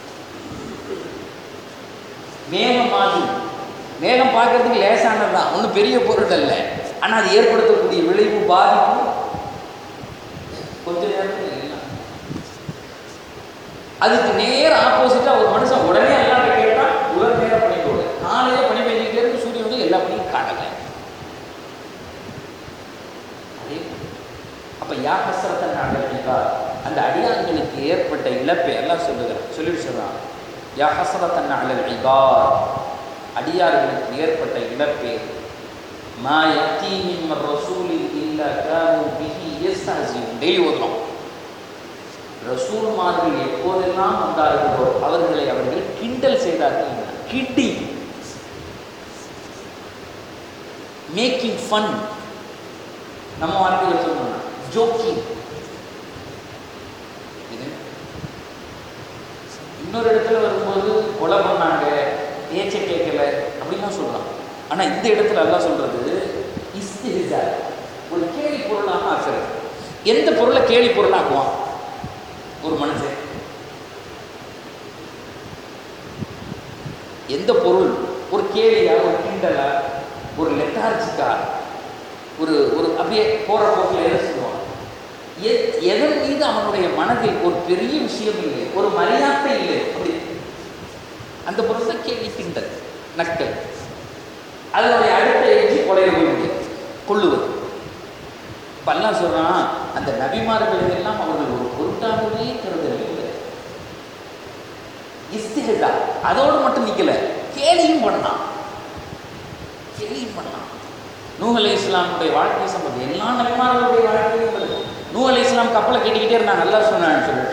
மேகம் மாதிரி மேகம் பார்க்கறதுக்கு லேசானது தான் ஒன்றும் பெரிய பொருள் அல்ல ஆனால் அது ஏற்படுத்தக்கூடிய விளைவு பாதிப்பு கொஞ்ச நேரத்தில் இல்லை அதுக்கு நேர் ஆப்போசிட்டா ஒரு மனுஷன் உடனே அல்லாட்ட கேட்டா இவர் நேரம் பணி போடு காலையில பணி பெஞ்சிக்கிட்டே இருக்கு சூரியன் வந்து எல்லா பணியும் காணல அதே அப்ப யா ஹசரத்தை நாடகா அந்த அடியார்களுக்கு ஏற்பட்ட இழப்பை எல்லாம் சொல்லுகிறார் சொல்லிட்டு சொல்றான் யா ஹசரத்தை நாடகா அடியார்களுக்கு ஏற்பட்ட இழப்பே மா யத்தீமின் ரசூலில் இல்ல கானு பிஹி யஸ்தஹ்சியூன் டெய்லி ஓதுறோம் ரசூல்மார்கள் எப்போதெல்லாம் வந்தார்களோ அவர்களை அவர்கள் கிண்டல் செய்தார்கள் கிட்டி மேக்கிங் ஃபன் நம்ம வார்த்தைகள் சொல்லணும் ஜோக்கிங் இது இன்னொரு இடத்துல வரும்போது கொலை பண்ணாங்க பேச்ச கேட்கல அப்படின்லாம் சொல்லலாம் ஆனா இந்த இடத்துல எல்லாம் சொல்றது இஸ்திஹா ஒரு கேலி பொருளாக ஆக்குறது எந்த பொருளை கேலி பொருளாக்குவான் ஒரு மனுஷன் எந்த பொருள் ஒரு கேலியா ஒரு கிண்டலா ஒரு லெத்தார்ஜிக்கா ஒரு ஒரு அப்படியே போற போக்கில் எதை சொல்லுவான் எத்- எதன் மீது அவனுடைய மனதில் ஒரு பெரிய விஷயம் இல்லை ஒரு மரியாதை இல்லை அப்படி அந்த பொருள் தான் கேலி கிண்டல் நக்கல் அதனுடைய அடுத்த எஞ்சி கொலையை போய் முடியும் கொள்ளுவது பல்லாம் சொல்றான் அந்த நபிமார்கள் எல்லாம் அவர்கள் ஒரு பொருட்டாகவே கருதவில்லை இஸ்திஹா அதோடு மட்டும் நிக்கல கேலியும் பண்ணான் கேலியும் பண்ணான் நூஹ் அலை இஸ்லாமுடைய வாழ்க்கை சம்பந்தம் எல்லா நபிமார்களுடைய வாழ்க்கையும் வருது நூஹ் அலை இஸ்லாம் கப்பலை கட்டிக்கிட்டே இருந்தாங்க நல்லா சொன்னான்னு சொல்லிட்டு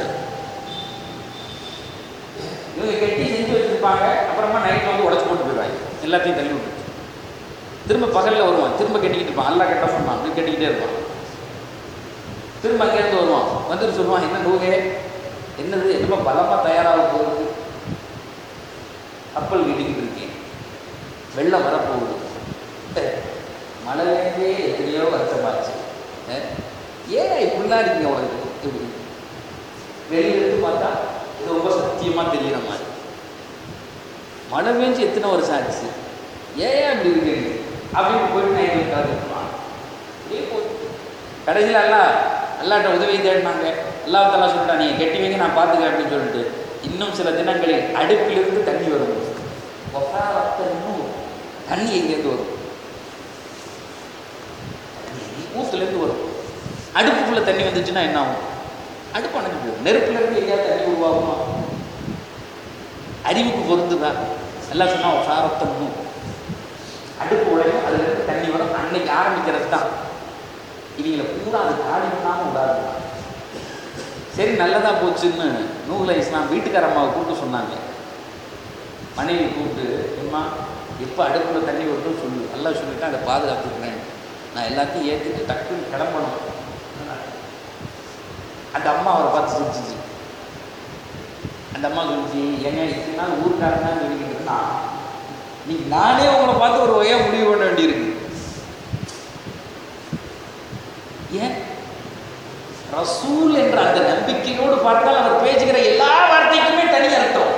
இவங்க கட்டி செஞ்சு வச்சிருப்பாங்க அப்புறமா நைட்டில் வந்து உடச்சு போட்டு போயிடுவாங்க எல்லாத்தையும் தள்ளி விட்டு திரும்ப பகலில் வருவான் திரும்ப கட்டிக்கிட்டு இருப்பான் அல்லா கட்ட சொன்னான் அப்படி கட்டிக்கிட்டே இருப்பான் திரும்ப அங்கேருந்து வருவான் வந்துட்டு சொல்லுவான் என்ன நூகே என்னது என்னமோ பலமாக தயாராக போகுது கப்பல் வீட்டுக்கிட்டு இருக்கேன் வெள்ளம் வரப்போகுது அஹ், மழை வேண்டே எத்தனையோ வருஷமாச்சு அஹ், ஏன் இப்படிலாம் இருக்கீங்க உனக்கு இப்படி வெளியில இருந்து பார்த்தா இது ரொம்ப சத்தியமாக தெரியுற மாதிரி மழை பெஞ்சு எத்தனை வருஷம் ஆச்சு ஏன் ஏன் இப்படி இருக்கீங்க அப்படின்னு போயிட்டு நான் எங்களுக்கு காத்துருப்பான் அப்படியே போச்சு கடைசியில் அல்லா அல்லாட்ட உதவி தேடினாங்க அல்லாஹ் தலா சொல்லிட்டா நீங்கள் கெட்டி வைங்க நான் பார்த்துக்கிறேன் அப்படின்னு சொல்லிட்டு இன்னும் சில தினங்களில் அடுப்பிலிருந்து தண்ணி வரும் ஒஃபாரத்தன்னும் தண்ணி எங்கேருந்து வரும் ஊத்துலேருந்து வரும் அடுப்புக்குள்ளே தண்ணி வந்துச்சுன்னா என்ன ஆகும் அடுப்பு அணைஞ்சு போயிடும் நெருப்புலேருந்து எங்கேயாவது தண்ணி உருவாகுமா அறிவுக்கு பொருந்துதா எல்லாம் சொன்னால் ஒஃபாரத்தன்னும் அடுப்பு உடையும் அதுலேருந்து தண்ணி வரும் அன்னைக்கு ஆரம்பிக்கிறது தான் இவங்களை பூரா அது காலி பண்ணாமல் விடாதுங்க சரி நல்லதா போச்சுன்னு நூகுல இஸ்லாம் வீட்டுக்காரம்மாவை கூப்பிட்டு சொன்னாங்க மனைவி கூப்பிட்டு அம்மா எப்போ அடுப்பில் தண்ணி வருதுன்னு சொல்லு எல்லாம் சொல்லிட்டு அதை பாதுகாத்துக்கிறேன் நான் எல்லாத்தையும் ஏற்றிட்டு டக்குன்னு கிளம்பணும் அந்த அம்மா அவரை பார்த்து சிரிச்சிச்சு அந்த அம்மா சொல்லிச்சு ஏங்க இத்தனை நாள் ஊருக்காரன் தான் சொல்லிக்கிட்டு இருந்தா நீ நானே உங்களை பார்த்து ஒரு வகையாக முடிவு பண்ண வேண்டியிருக்கு ஏன் ரசூல் என்ற அந்த நம்பிக்கையோடு பார்த்தால் அவர் பேசுகிற எல்லா வார்த்தைக்குமே தனி அர்த்தம்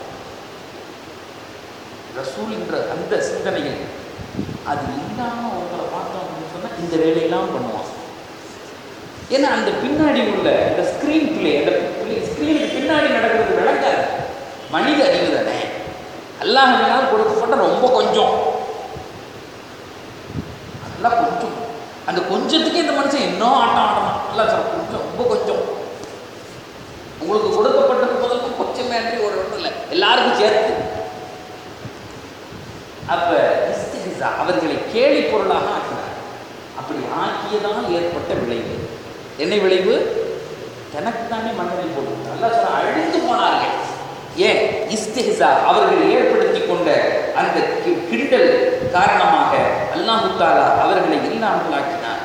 ரசூல் என்ற அந்த சிந்தனையில் அது இல்லாமல் உங்களை பார்த்தோம் அப்படின்னு சொன்னால் இந்த வேலையெல்லாம் பண்ணுவான் ஏன்னா அந்த பின்னாடி உள்ள இந்த ஸ்க்ரீன் பிளே அந்த ஸ்க்ரீனுக்கு பின்னாடி நடக்கிறது விளங்காது மனித அறிவு தானே அல்லாஹனால் கொடுக்கப்பட்ட ரொம்ப கொஞ்சம் நல்லா கொஞ்சம் அந்த கொஞ்சத்துக்கே இந்த மனுஷன் இன்னும் ஆட்டம் ஆடணும் நல்லா சார் கொஞ்சம் ரொம்ப கொஞ்சம் உங்களுக்கு கொடுக்கப்பட்டது முதல்ல கொஞ்சம் மேன்றி ஒரு ஒன்றும் இல்லை எல்லாருக்கும் சேர்த்து அப்ப இஸ்திஹிசா அவர்களை கேலி பொருளாக ஆக்கினார் அப்படி ஆக்கியதால் ஏற்பட்ட விளைவு என்ன விளைவு தனக்கு தானே மன்னரை போட்டு நல்லா சொல்ல அழிந்து போனார்கள் ஏன் இஸ்திஹிசா அவர்கள் ஏற்படுத்தி கொண்ட அந்த கி- கிண்டல் காரணமாக அல்லாஹு தாலா அவர்களை இல்லாமல் ஆக்கினார்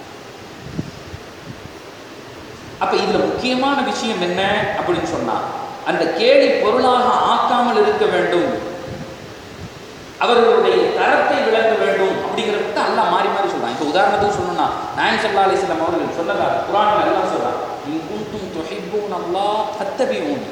அப்ப இதுல முக்கியமான விஷயம் என்ன அப்படின்னு சொன்னா அந்த கேலி பொருளாக ஆக்காமல் இருக்க வேண்டும் அவர்களுடைய தரத்தை விளக்க வேண்டும் அப்படிங்கிறதுக்கு அல்லாஹ் மாறி மாறி சொல்றான் இப்போ உதாரணத்துக்கு சொல்லணும்னா நாயன் சல்லா அலிஸ்லாம் அவர்கள் சொன்னதா குரான் எல்லாம் சொல்றான் இன் குன்தும் துஹிப்பூன் அல்லாஹ் ஃபத்தபிஊனி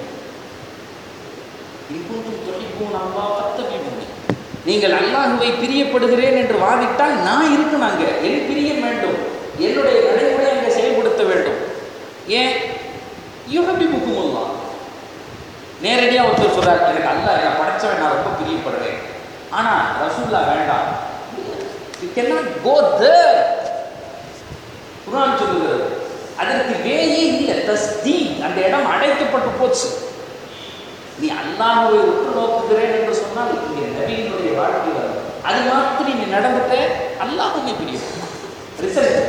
இன் குன்தும் துஹிப்பூன் அல்லாஹ் ஃபத்தபிஊனி நீங்கள் அல்லாஹுவை பிரியப்படுகிறேன் என்று வாதிட்டால் நான் இருக்கணும் அங்க என் பிரியம் வேண்டும் என்னுடைய நடைமுறை அங்கே செயல்படுத்த வேண்டும் ஏன் யுகபி முக்குமுல்லா நேரடியாக ஒருத்தர் சொல்றார் எனக்கு அல்ல என்னை படைச்சவன் நான் ரொம்ப பிரியப்படுறேன் ஆனா ரசூல்லா வேண்டாம் யூ cannot go there குர்ஆன் சொல்லுகிறது அதற்கு வேயே இல்லை தஸ்தீ அந்த இடம் அடைக்கப்பட்டு போச்சு நீ அல்லாஹ்வை உற்று நோக்குகிறேன் என்று சொன்னால் இங்கே நபியினுடைய வாழ்க்கை வரும் அது மாதிரி நீ நடந்துட்ட அல்லாஹுமே பிரியும் ரிசல்ட்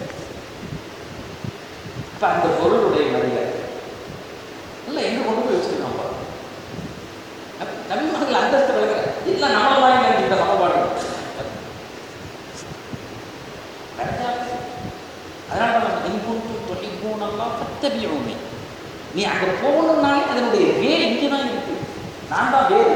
அப்ப அந்த பொருளுடைய மரியாதை இல்லை எங்க கொண்டு போய் வச்சிருக்கான் பாருங்க நபி- நபிமார்கள் அந்தஸ்து விளங்குற எல்லாம் நம்ம மாதிரி நினைக்கிட்ட நம்ம பாடு அதனால தான் நம்ம இன்புண்டு தொழிற்பூனெல்லாம் பத்தபியோமே நீ அங்க போகணும்னாலே அதனுடைய வேர் இங்கே தான் இருக்கு நான் தான் வேறு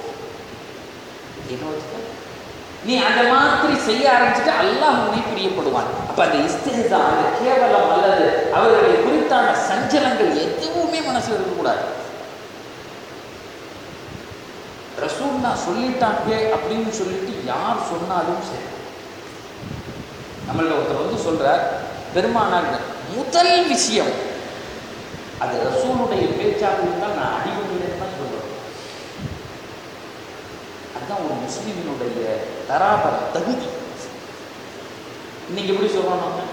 என்ன வச்சுக்க நீ அந்த மாதிரி செய்ய ஆரம்பிச்சுட்டு அல்லாஹ் உன்னை பிரியப்படுவான் அப்ப அந்த இஸ்திஹா அந்த கேவலம் அல்லது அவர்களை குறித்தான சஞ்சலங்கள் எதுவுமே மனசுல இருக்கக்கூடாது ரசூல்லா சொல்லிட்டாங்க அப்படின்னு சொல்லிட்டு யார் சொன்னாலும் சரி நம்மள ஒருத்தர் வந்து சொல்றார் பெருமானார் முதல் விஷயம் அது ரசூலுடைய பேச்சாக இருந்தால் நான் அடிவடையில் தான் சொல்றேன் அதுதான் ஒரு முஸ்லீமினுடைய தராபர தகுதி இன்னைக்கு எப்படி சொல்றோம் நம்ம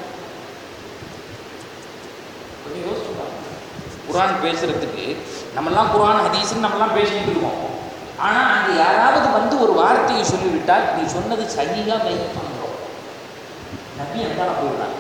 கொஞ்சம் யோசிச்சு பாருங்க குரான் பேசுறதுக்கு நம்மெல்லாம் குரான் ஹதீஸ்னு நம்மெல்லாம் பேசிக்கிட்டு இருக்கோம் ஆனா அங்க யாராவது வந்து ஒரு வார்த்தையை சொல்லிவிட்டால் நீ சொன்னது சரியா மையம் பண்ணுறோம் நபி அந்தான போயிடுறாங்க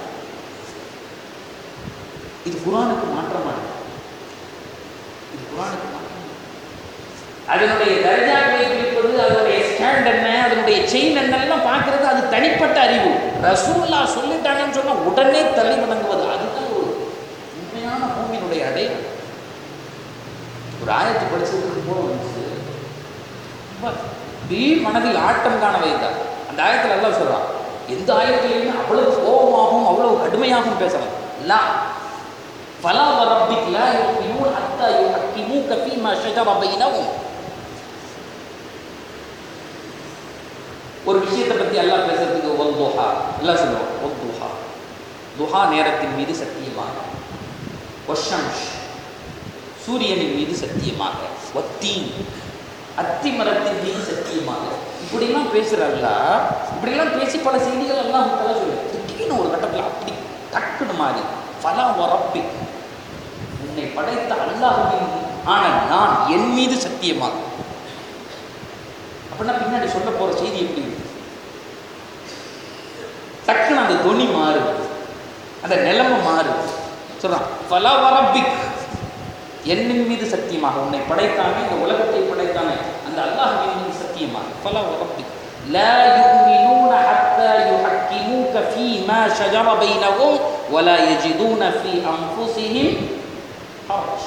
இது குரானுக்கு மாற்றமானது இது குரானுக்கு மாற்றம் அதனுடைய தர்ஜாக்களை குறிப்பது அதனுடைய ஸ்டாண்ட் என்ன அதனுடைய செயின் என்னெல்லாம் பார்க்கறது அது தனிப்பட்ட அறிவு ரசூல்லா சொல்லிட்டாங்கன்னு சொன்னா உடனே தள்ளி வணங்குவது அதுதான் ஒரு உண்மையான பூமியினுடைய அடையாளம் ஒரு ஆயத்தை படிச்சதுக்கு போல வந்துச்சு ரொம்ப திடீர் மனதில் ஆட்டம் காண வைத்தார் அந்த ஆயத்தில் எல்லாம் சொல்றான் எந்த ஆயத்திலையுமே அவ்வளவு கோபமாகவும் அவ்வளவு கடுமையாகவும் பேசலாம் லா ஃபலா வரப்பிக் லா யுமினூன் ஹத்தா யுஹக்கிமூக ஃபீமா ஷஜர பைனஹும் ஒரு விஷயத்தை பத்தி எல்லாம் பேசுறதுக்கு ஒல் துஹா எல்லாம் சொல்லுவோம் ஒல் துஹா துஹா நேரத்தின் மீது சத்தியமாக ஒஷம்ஷ் சூரியனின் மீது சத்தியமாக ஒத்தீன் அத்தி மரத்தின் மீது சத்தியமாக இப்படிலாம் பேசுறாங்கள இப்படிலாம் பேசி பல செய்திகள் எல்லாம் தலை சொல்லு திடீர்னு ஒரு கட்டத்தில் அப்படி டக்குன்னு மாறி பல வரப்பி உன்னை படைத்த அல்லாஹுவின் ஆன நான் என் மீது சத்தியமாக அப்படின்னா பின்னாடி சொல்ல போற செய்தி எப்படி இருக்கு டக்குன்னு அந்த தொனி மாறுது அந்த நிலைமை மாறுது சொல்றான் ஃபலா வரப்பிக் என்னின் மீது சத்தியமாக உன்னை படைத்தானே இந்த உலகத்தை படைத்தானே அந்த அல்லாஹ்வின் மீது சத்தியமாக ஃபலா வரப்பிக் لا يؤمنون حتى يحكموك فيما شجر بينهم ولا يجدون في أنفسهم حرج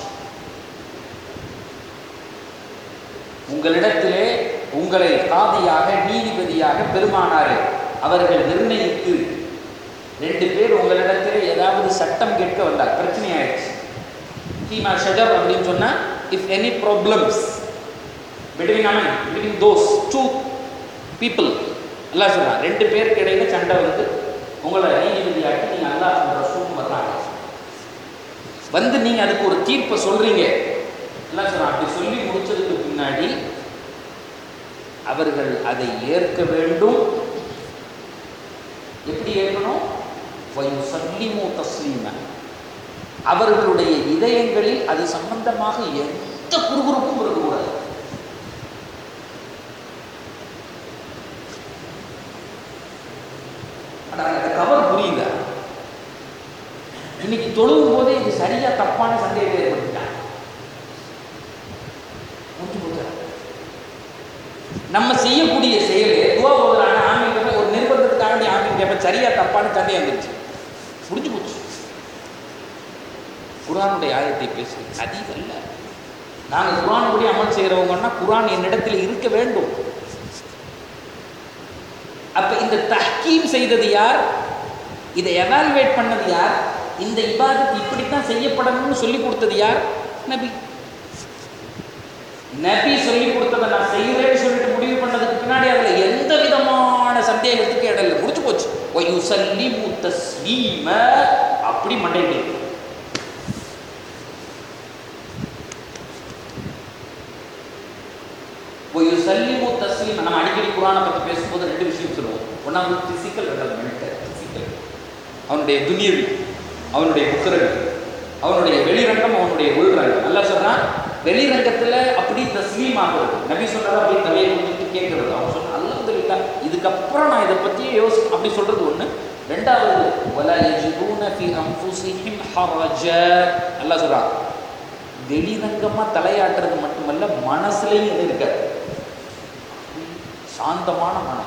உங்களிடத்திலே உங்களை காதியாக நீதிபதியாக பெருமானாரே அவர்கள் நிர்ணயித்து ரெண்டு பேர் உங்களிடத்திலே ஏதாவது சட்டம் கேட்க வந்தார் பிரச்சனை ஆயிடுச்சு ஃபீமா ஷஜர் அப்படின்னு சொன்னா இஃப் எனி ப்ராப்ளம்ஸ் பிட்வீன் அமன் பிட்வீன் தோஸ் டூ பீப்புள் அல்லாஹ் சொல்றான் ரெண்டு பேருக்கு இடையில சண்டை வந்து உங்களை நீதிபதியாக்கி நீங்க அல்லாஹ் ரசூல் வர்றாங்க வந்து நீங்க அதுக்கு ஒரு தீர்ப்பை சொல்றீங்க எல்லாம் சொல்றான் அப்படி சொல்லி முடிச்சதுக்கு பின்னாடி அவர்கள் அதை ஏற்க வேண்டும் எப்படி ஏற்கணும் வயுசல்லிமு தஸ்லீம அவர்களுடைய இதயங்களில் அது சம்பந்தமாக எந்த குறுகுறுப்பும் இருக்கக்கூடாது ஆனா அந்த கவர் புரியுதா இன்னைக்கு தொழுவும் போதே இது சரியா தப்பான சந்தேகத்தை ஏற்படுத்திட்டாங்க முடிஞ்சு போச்சா? நம்ம செய்யக்கூடிய செயல் துவா போதுறாங்க ஆமீன் கேட்ப ஒரு நிர்பந்தத்துக்காக வேண்டி ஆமீன் கேட்ப சரியா தப்பான சந்தேகம் வந்துருச்சு முடிஞ்சு போச்சு குரானுடைய ஆயத்தை பேசுது அதீத் அல்ல நாங்கள் குரான் படி அமல் செய்கிறவங்கன்னா குரான் என்னிடத்தில் இருக்க வேண்டும் அப்ப இந்த தஹ்கீம் செய்தது யார் இதை எவாலுவேட் பண்ணது யார் இந்த இபாதத் இப்படித்தான் செய்யப்படணும்னு சொல்லி கொடுத்தது யார் நபி நபி சொல்லி கொடுத்ததை நான் செய்கிறேன்னு சொல்லிட்டு முடிவு பண்ணதுக்கு பின்னாடி அதுல எந்த விதமான சந்தேகத்துக்கு இடம் இல்லை முடிச்சு போச்சு வயுசல்லிமு தஸ்லீம அப்படி மண்டைக்கு வயுசல்லிமு தஸ்லீம நம்ம அடிக்கடி குரானை பத்தி பேசும்போது ரெண்டு விஷயம் சொல்லுவோம் ஒன்றாவது பிசிக்கல் ரெண்டாவது மென்டல் பிசிக்கல் அவனுடைய துனியவி அவனுடைய முக்கரவி அவனுடைய வெளிரங்கம் அவனுடைய உள்ரங்கம் நல்லா சொல்றான் வெளிரங்கத்துல அப்படி தஸ்லீம் ஆகுறது நபி சொல்றத அப்படி தலையை கொடுத்துட்டு கேட்கறது அவன் சொன்ன அல்ஹம்துலில்லாஹ் இதுக்கப்புறம் நான் இதை பத்தியே யோசி அப்படி சொல்றது ஒண்ணு ரெண்டாவது வலா யஜிதூன ஃபி அன்ஃபுஸிஹிம் ஹரஜ அல்லாஹ் சொல்றான் வெளிரங்கமா தலையாட்டுறது மட்டுமல்ல மனசுலயும் இது இருக்காது சாந்தமான மனம்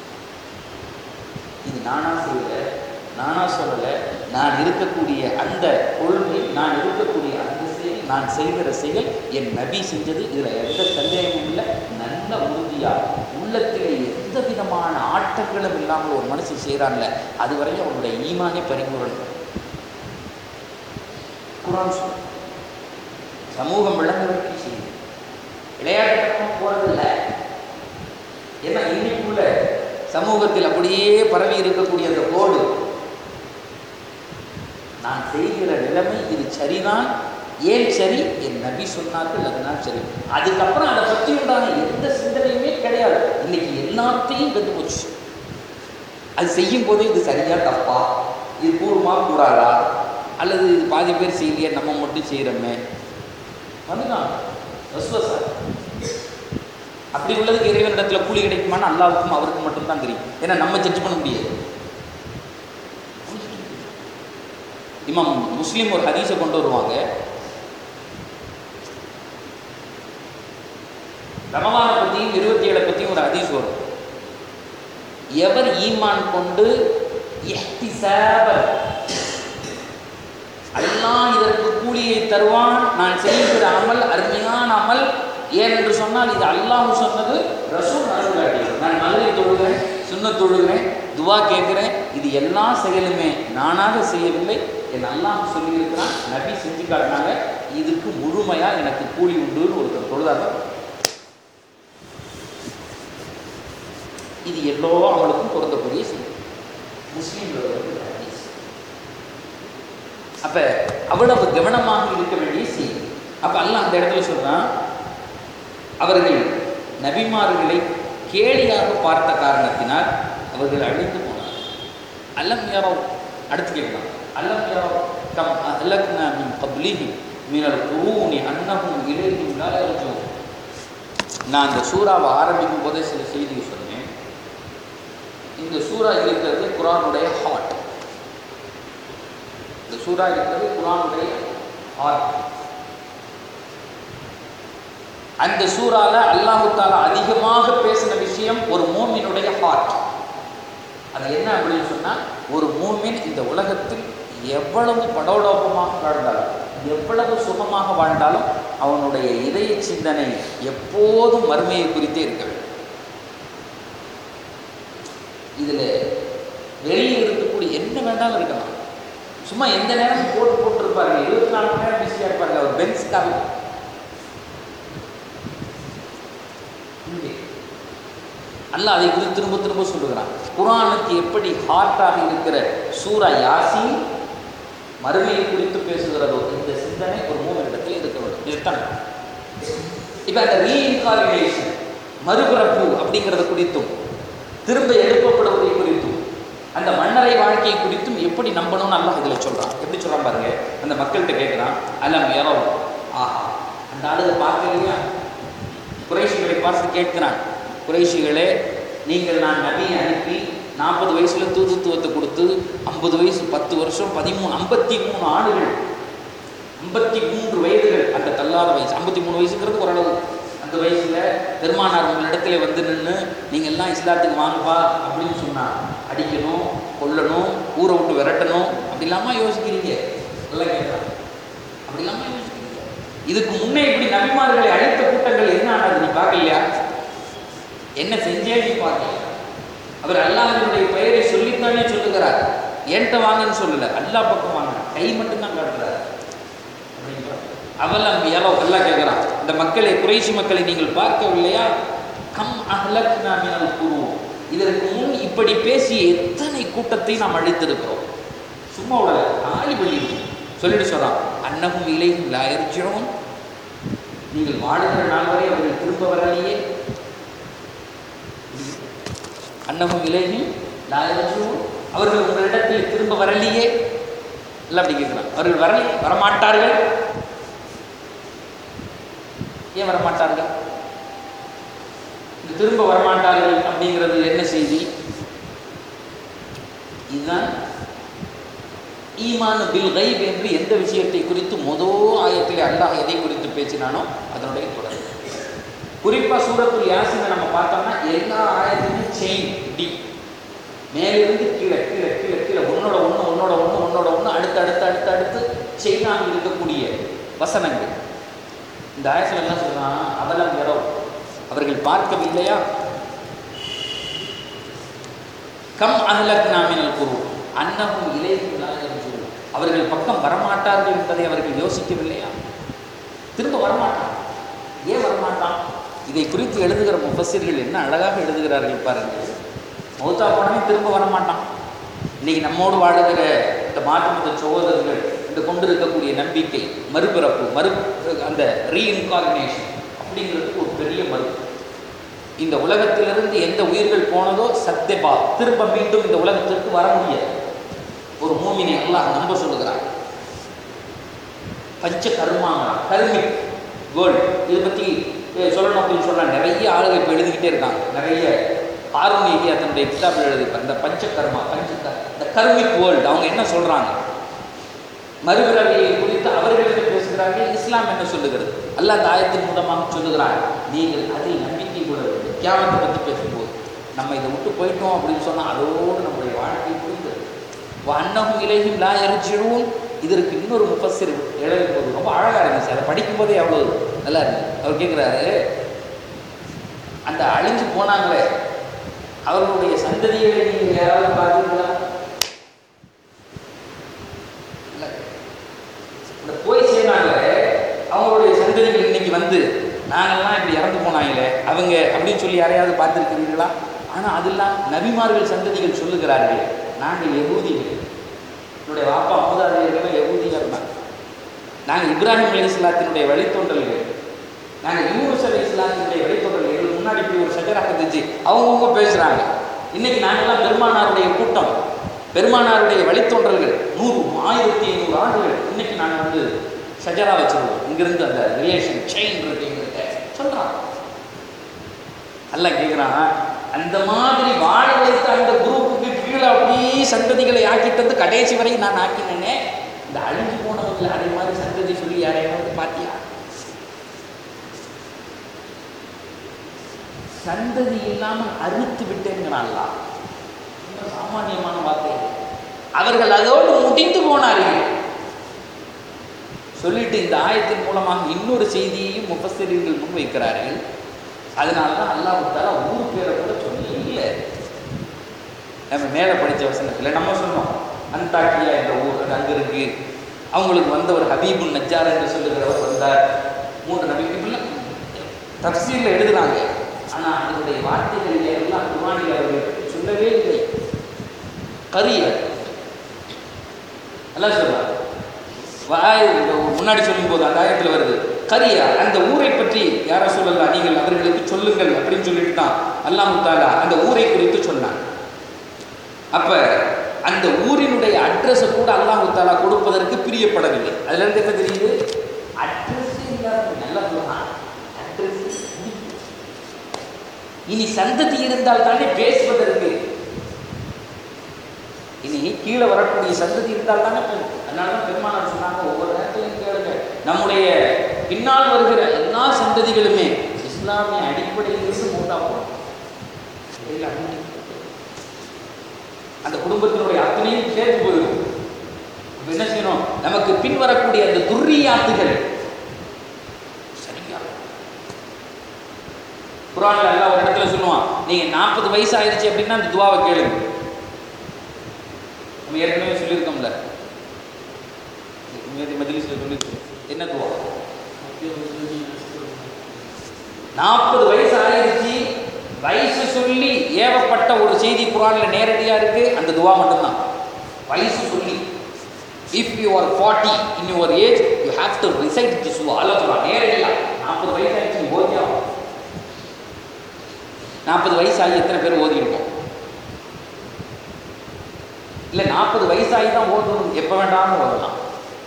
இது நானா செய்யல நானா சொல்லலை நான் இருக்கக்கூடிய அந்த கொள்கை நான் இருக்கக்கூடிய அந்த செயல் நான் செய்கிற செயல் என் நபி செஞ்சது இதில் எந்த சந்தேகமும் இல்லை நல்ல உறுதியாக உள்ளத்தில் எந்த விதமான ஆட்டங்களும் இல்லாமல் ஒரு மனுஷன் செய்கிறான்ல அதுவரையும் அவனுடைய ஈமானே பரிபூரணம் குரான் சொல்லு சமூகம் விளங்குவதற்கு செய்யுது விளையாட்டு போறதில்ல ஏன்னா இன்னைக்குள்ள சமூகத்தில் அப்படியே பரவி இருக்கக்கூடிய அந்த கோடு நான் செய்கிற நிலைமை இது சரிதான் ஏன் சரி என் நபி சொன்னார்கள் அதனால் சரி அதுக்கப்புறம் அதை பற்றி உண்டான எந்த சிந்தனையுமே கிடையாது இன்னைக்கு எல்லாத்தையும் கண்டு போச்சு அது செய்யும் போதே இது சரியா தப்பா இது கூடுமா கூடாதா அல்லது இது பாதி பேர் செய்யலையே நம்ம மட்டும் செய்கிறோமே வந்துதான் வசுவசா அப்படி உள்ளதுக்கு இறைவனிடத்துல கூலி கிடைக்குமான்னு அல்லாவுக்கும் அவருக்கும் மட்டும்தான் தெரியும் ஏன்னா நம்ம ஜட்ஜ் பண்ண முடியாது இமாம் முஸ்லீம் ஒரு ஹதீஸை கொண்டு வருவாங்க ரமவானை பற்றியும் இருபத்தி ஏழை பற்றியும் ஒரு ஹதீஸ் வரும் எவர் ஈமான் கொண்டு இஹ்திசாபன் அல்லாஹ் இதற்கு கூலியை தருவான் நான் செய்கிற அமல் அருமையான அமல் ஏனென்று சொன்னால் இது அல்லாஹ் சொன்னது ரசூல் ரசூலாட்டி நான் மதுரை தொழுகிறேன் சுண்ண தொழுகிறேன் துவா கேட்குறேன் இது எல்லா செயலுமே நானாக செய்யவில்லை என் அல்லாஹ் சொல்லியிருக்கிறான் நபி செஞ்சு காட்டினாங்க இதுக்கு முழுமையாக எனக்கு கூலி உண்டுன்னு ஒருத்தர் தொழுதாங்க இது எல்லோ அவளுக்கும் பொருந்தக்கூடிய செய்தி முஸ்லீம்களோட ஹதீஸ் அப்ப அவ்வளவு கவனமாக இருக்க வேண்டிய செய்தி அப்ப அல்லாஹ் அந்த இடத்துல சொல்றான் அவர்கள் நபிமார்களை கேலியாக பார்த்த காரணத்தினால் அவர்கள் அழிந்து போனார் அல்லம் யாரோ அடுத்து கேட்கலாம் அல்லம் யாரோ கம் அலக்னா மின் கப்லிஹி மினல் குரூனி அன்னஹும் இலைஹிம் லா யர்ஜூன் நான் இந்த சூறாவை ஆரம்பிக்கும் போதே சில செய்தியை சொன்னேன் இந்த சூறா இருக்கிறது குரானுடைய ஹார்ட் சூரா இருக்கிறது குரானுடைய ஹார்ட் அந்த சூறால அல்லாஹு தாலா அதிகமாக பேசின விஷயம் ஒரு மூமினுடைய ஹார்ட் அது என்ன அப்படின்னு சொன்னா ஒரு மூமின் இந்த உலகத்தில் எவ்வளவு படோடோபமாக வாழ்ந்தாலும் எவ்வளவு சுகமாக வாழ்ந்தாலும் அவனுடைய இதய சிந்தனை எப்போதும் மறுமையை குறித்தே இருக்க வேண்டும் இதுல வெளியே இருக்கக்கூடிய என்ன வேண்டாலும் இருக்கலாம் சும்மா எந்த நேரமும் போட்டு போட்டிருப்பாருங்க இருபத்தி நாலு மணி நேரம் பிஸியாக இருப்பாருங்க அவர் பென்ஸ் காரில் இங்கே அல்லாஹ் அதை குறித்து திரும்ப திரும்ப சொல்லுகிறான் குரானுக்கு எப்படி ஹார்ட்டாக இருக்கிற சூரா யாசின் மறுமையை குறித்து பேசுகிறதோ இந்த சிந்தனை ஒரு மூவரிடத்தில் இருக்க வேண்டும் இதுதான் இப்போ அந்த ரீஇன்கார்டினேஷன் மறுபிறப்பு அப்படிங்கிறத குறித்தும் திரும்ப எழுப்பப்படுவதை குறித்தும் அந்த மன்னரை வாழ்க்கையை குறித்தும் எப்படி நம்பணும்னு அல்லாஹ் இதில் சொல்கிறான் எப்படி சொல்கிறான் பாருங்க அந்த மக்கள்கிட்ட கேட்குறான் அலம் ஏறோ ஆஹா அந்த ஆளுக பார்க்கலையா குறைஷிகளை பார்த்து கேட்கிறான் குறைஷிகளே நீங்கள் நான் நபியை அனுப்பி நாற்பது வயசுல தூதுத்துவத்தை கொடுத்து ஐம்பது வயசு பத்து வருஷம் பதிமூணு ஐம்பத்தி மூணு ஆண்டுகள் ஐம்பத்தி மூன்று வயதுகள் அந்த தள்ளாத வயசு ஐம்பத்தி மூணு வயசுங்கிறது ஓரளவு அந்த வயசுல பெருமானார் உங்களிடத்துல வந்து நின்று நீங்க எல்லாம் இஸ்லாத்துக்கு வாங்கப்பா அப்படின்னு சொன்னா அடிக்கணும் கொல்லணும் ஊரை விட்டு விரட்டணும் அப்படி இல்லாம யோசிக்கிறீங்க நல்லா கேட்கலாம் அப்படி இல்லாம யோசிக்கிறீங்க இதுக்கு முன்னே இப்படி நபிமார்களை அழைத்த கூட்டங்கள் என்ன ஆனது நீ பார்க்கலையா என்ன செஞ்சே நீ பார்க்கல அவர் அல்லாஹினுடைய பெயரை சொல்லித்தானே சொல்லுகிறார் என்கிட்ட வாங்கன்னு சொல்லல அல்லாஹ் பக்கம் வாங்க கை மட்டும்தான் காட்டுறாரு அவலம் யாரோ எல்லாம் கேட்குறான் இந்த மக்களை குறைசி மக்களை நீங்கள் பார்க்கவில்லையா கம் அஹ்லக் மினல் குரு இதற்கு முன் இப்படி பேசி எத்தனை கூட்டத்தை நாம் அழித்திருக்கிறோம் சும்மா விடல ஆளி பண்ணி சொல்லிட்டு சொல்றான் அன்னகும் இலையும் லாயர்ஜியும் நீங்கள் வாழுகிற நாள் வரை அவர்கள் திரும்ப வரலையே அன்னகும் இலையும் லாயர்ஜியும் அவர்கள் உங்களிடத்தில் திரும்ப வரலையே இல்லை அப்படி கேட்குறான் அவர்கள் வரலையே வரமாட்டார்கள் ஏன் வரமாட்டார்கள் இந்த திரும்ப வரமாட்டார்கள் அப்படிங்கிறது என்ன செய்தி இதுதான் ஈமான் பில் கைப் என்று எந்த விஷயத்தை குறித்து முதல் ஆயத்திலே அல்லாஹ் எதை குறித்து பேசினானோ அதனுடைய தொடர் குறிப்பா சூரத்துல் யாசினை நம்ம பார்த்தோம்னா எல்லா ஆயத்திலுமே செயின் டி மேலிருந்து கீழே கீழே கீழே கீழே ஒன்னோட ஒன்று ஒன்னோட ஒன்று ஒன்னோட ஒன்று அடுத்து அடுத்து அடுத்து அடுத்து செயினாக இருக்கக்கூடிய வசனங்கள் இந்த ஆயத்தில் என்ன சொல்றான் அவலம் எரோ அவர்கள் பார்க்கவில்லையா கம் அஹ்லக் நாமினல் குரு அன்னகும் இலையும் அவர்கள் பக்கம் வரமாட்டார்கள் என்பதை அவர்கள் யோசிக்கவில்லையா திரும்ப வரமாட்டான் ஏன் வரமாட்டான் இதை குறித்து எழுதுகிற முஃபஸிர்கள் என்ன அழகாக எழுதுகிறார்கள் பாருங்கள் மௌத்தா போனவே திரும்ப வரமாட்டான் இன்னைக்கு நம்மோடு வாழுகிற இந்த மாற்று மத சகோதரர்கள் இந்த கொண்டிருக்கக்கூடிய நம்பிக்கை மறுபிறப்பு மறு அந்த ரீஇன்கார்டினேஷன் அப்படிங்கிறதுக்கு ஒரு பெரிய மறுப்பு இந்த உலகத்திலிருந்து எந்த உயிர்கள் போனதோ சத்தியபா திரும்ப மீண்டும் இந்த உலகத்திற்கு வர முடியாது ஒரு மூமினை அல்லாஹ் நம்ப சொல்லுகிறான் பஞ்ச கர்மாங்களா கர்மிக் வேர்ல்டு இதை பற்றி சொல்லணும் அப்படின்னு சொன்னால் நிறைய ஆளுகள் இப்போ எழுதிக்கிட்டே இருக்காங்க நிறைய ஆர்வநீதி தன்னுடைய கிதாபில் எழுதிப்பார் இந்த பஞ்ச கர்மா பஞ்ச இந்த கர்மிக் வேர்ல்டு அவங்க என்ன சொல்கிறாங்க மறுபிறவியை குறித்து அவர்கள் என்ன பேசுகிறார்கள் இஸ்லாம் என்ன சொல்லுகிறது அல்லாஹ் அந்த ஆயத்தின் மூலமாக சொல்லுகிறார் நீங்கள் அதில் நம்பிக்கை கொள்ள வேண்டும் கியாமத்தை பற்றி பேசும்போது நம்ம இதை விட்டு போயிட்டோம் அப்படின்னு சொன்னால் அதோடு நம்முடைய வாழ்க்கை புரிந்தது அன்னகும் இலையும் லா எரிச்சிடுவோம் இதற்கு இன்னொரு முஃபஸிர் எழுதும் போது ரொம்ப அழகாக இருந்துச்சு அதை படிக்கும்போதே அவ்வளோ நல்லா இருந்துச்சு அவர் கேட்குறாரு அந்த அழிஞ்சு போனாங்களே அவர்களுடைய சந்ததிகளை நீங்கள் யாராவது பார்த்தீங்களா இல்லை இந்த போய் சேர்ந்தாங்களே அவங்களுடைய சந்ததிகள் இன்னைக்கு வந்து நாங்கள்லாம் இப்படி இறந்து போனாங்களே அவங்க அப்படின்னு சொல்லி யாரையாவது பார்த்துருக்கிறீர்களா ஆனால் அதெல்லாம் நபிமார்கள் சந்ததிகள் சொல்லுகிறார்கள் நாங்கள் எகூதிகள் என்னுடைய வாப்பா மூதாதையர்களும் எகூதிகள் இருந்தாங்க நாங்கள் இப்ராஹிம் அலி இஸ்லாத்தினுடைய வழித்தோன்றல்கள் நாங்கள் யூனுஸ் அலி இஸ்லாத்தினுடைய வழித்தோன்றல் எங்களுக்கு முன்னாடி இப்படி ஒரு சஜரா இருந்துச்சு அவங்கவுங்க பேசுகிறாங்க இன்னைக்கு நாங்கள்லாம் பெருமானாருடைய கூட்டம் பெருமானாருடைய வழித்தோன்றல்கள் நூறு ஆயிரத்தி ஐநூறு ஆண்டுகள் இன்னைக்கு நாங்கள் வந்து ஷஜரா வச்சிருவோம் இங்கிருந்து அந்த ரிலேஷன் செயின் இருக்குங்கிறத சொல்கிறான் அல்ல கேட்குறான் அந்த மாதிரி வாழ வைத்த அந்த குரூப்புக்கு கீழே அப்படியே சந்ததிகளை ஆக்கிட்டு வந்து கடைசி வரைக்கும் நான் ஆக்கினேனே இந்த அழிஞ்சு போனவங்களை அதே மாதிரி சந்ததி சொல்லி யாரையாவது பாத்தியா சந்ததி இல்லாமல் அறுத்து விட்டேங்கிறான்ல ரொம்ப சாமானியமான வார்த்தை அவர்கள் அதோடு முடிந்து போனார்கள் சொல்லிட்டு இந்த ஆயத்தின் மூலமாக இன்னொரு செய்தியையும் முப்பஸ்தர்கள் முன்வைக்கிறார்கள் அதனால தான் அல்லாஹால ஊர் பேரை கூட சொல்லி இல்லை நம்ம மேலே படித்த வசனத்தில் நம்ம சொன்னோம் அந்தாக்கியா என்ற ஊர் அது அங்கே இருக்கு அவங்களுக்கு வந்த ஒரு ஹபீபுல் நஜார் என்று சொல்லுகிறவர் வந்தார் மூன்று நபிக்குள்ள தப்சீரில் எழுதுனாங்க ஆனால் அதனுடைய வார்த்தைகளில் எல்லாம் குரானில் அவர்கள் சொல்லவே இல்லை கரிய எல்லாம் சொல்றாங்க வாய் முன்னாடி சொல்லும்போது அந்த ஆயத்தில் வருது கரியா அந்த ஊரை பற்றி யாரை சொல்லலாம் நீங்கள் அவர்களுக்கு சொல்லுங்கள் அப்படின்னு சொல்லிட்டு தான் அல்லாஹு தாலா அந்த ஊரை குறித்து சொன்னான் அப்ப அந்த ஊரினுடைய அட்ரஸை கூட அல்லாஹு தாலா கொடுப்பதற்கு பிரியப்படவில்லை அதுல இருந்து என்ன தெரியுது அட்ரஸ் நல்லா சொல்லலாம் அட்ரஸ் இனி சந்ததி இருந்தால் தானே பேசுவதற்கு இனி கீழே வரக்கூடிய சந்ததி இருந்தால் தானே போகும் அதனால தான் பெருமானார் சொன்னாங்க ஒவ்வொரு நேரத்திலையும் கேளுங்க நம்முடைய பின்னால் வருகிற எல்லா சந்ததிகளுமே இஸ்லாமிய அடிப்படையிலிருந்து மூட்டா போகணும் இடையில அடிப்படை. அந்த குடும்பத்தினுடைய அத்தனையும் சேர்த்து போயிடும் அப்ப என்ன செய்யணும் நமக்கு பின் வரக்கூடிய அந்த துர்ரியாத்துகள் சரியா குரான்ல எல்லாம் ஒரு இடத்துல சொல்லுவான் நீங்க நாற்பது வயசு ஆயிடுச்சு அப்படின்னா அந்த துவாவை கேளுங்க நம்ம ஏற்கனவே சொல்லியிருக்கோம்ல மஜ்லிஸ்ல சொல்லி என்ன துவா நாற்பது வயசு ஆயிடுச்சு வயசு சொல்லி ஏவப்பட்ட ஒரு செய்தி குரான்ல நேரடியா இருக்கு அந்த துவா மட்டும்தான் வயசு சொல்லி if you are forty in your age you have to recite this துவா அல்ல சொல்றான் நேரடியா நாற்பது வயசு ஆயிடுச்சு ஓதியா நாற்பது வயசு ஆகி எத்தனை பேர் ஓதி இருக்கோம் இல்லை நாற்பது வயசாகி தான் ஓதணும் எப்போ வேண்டாம்னு ஓதலாம்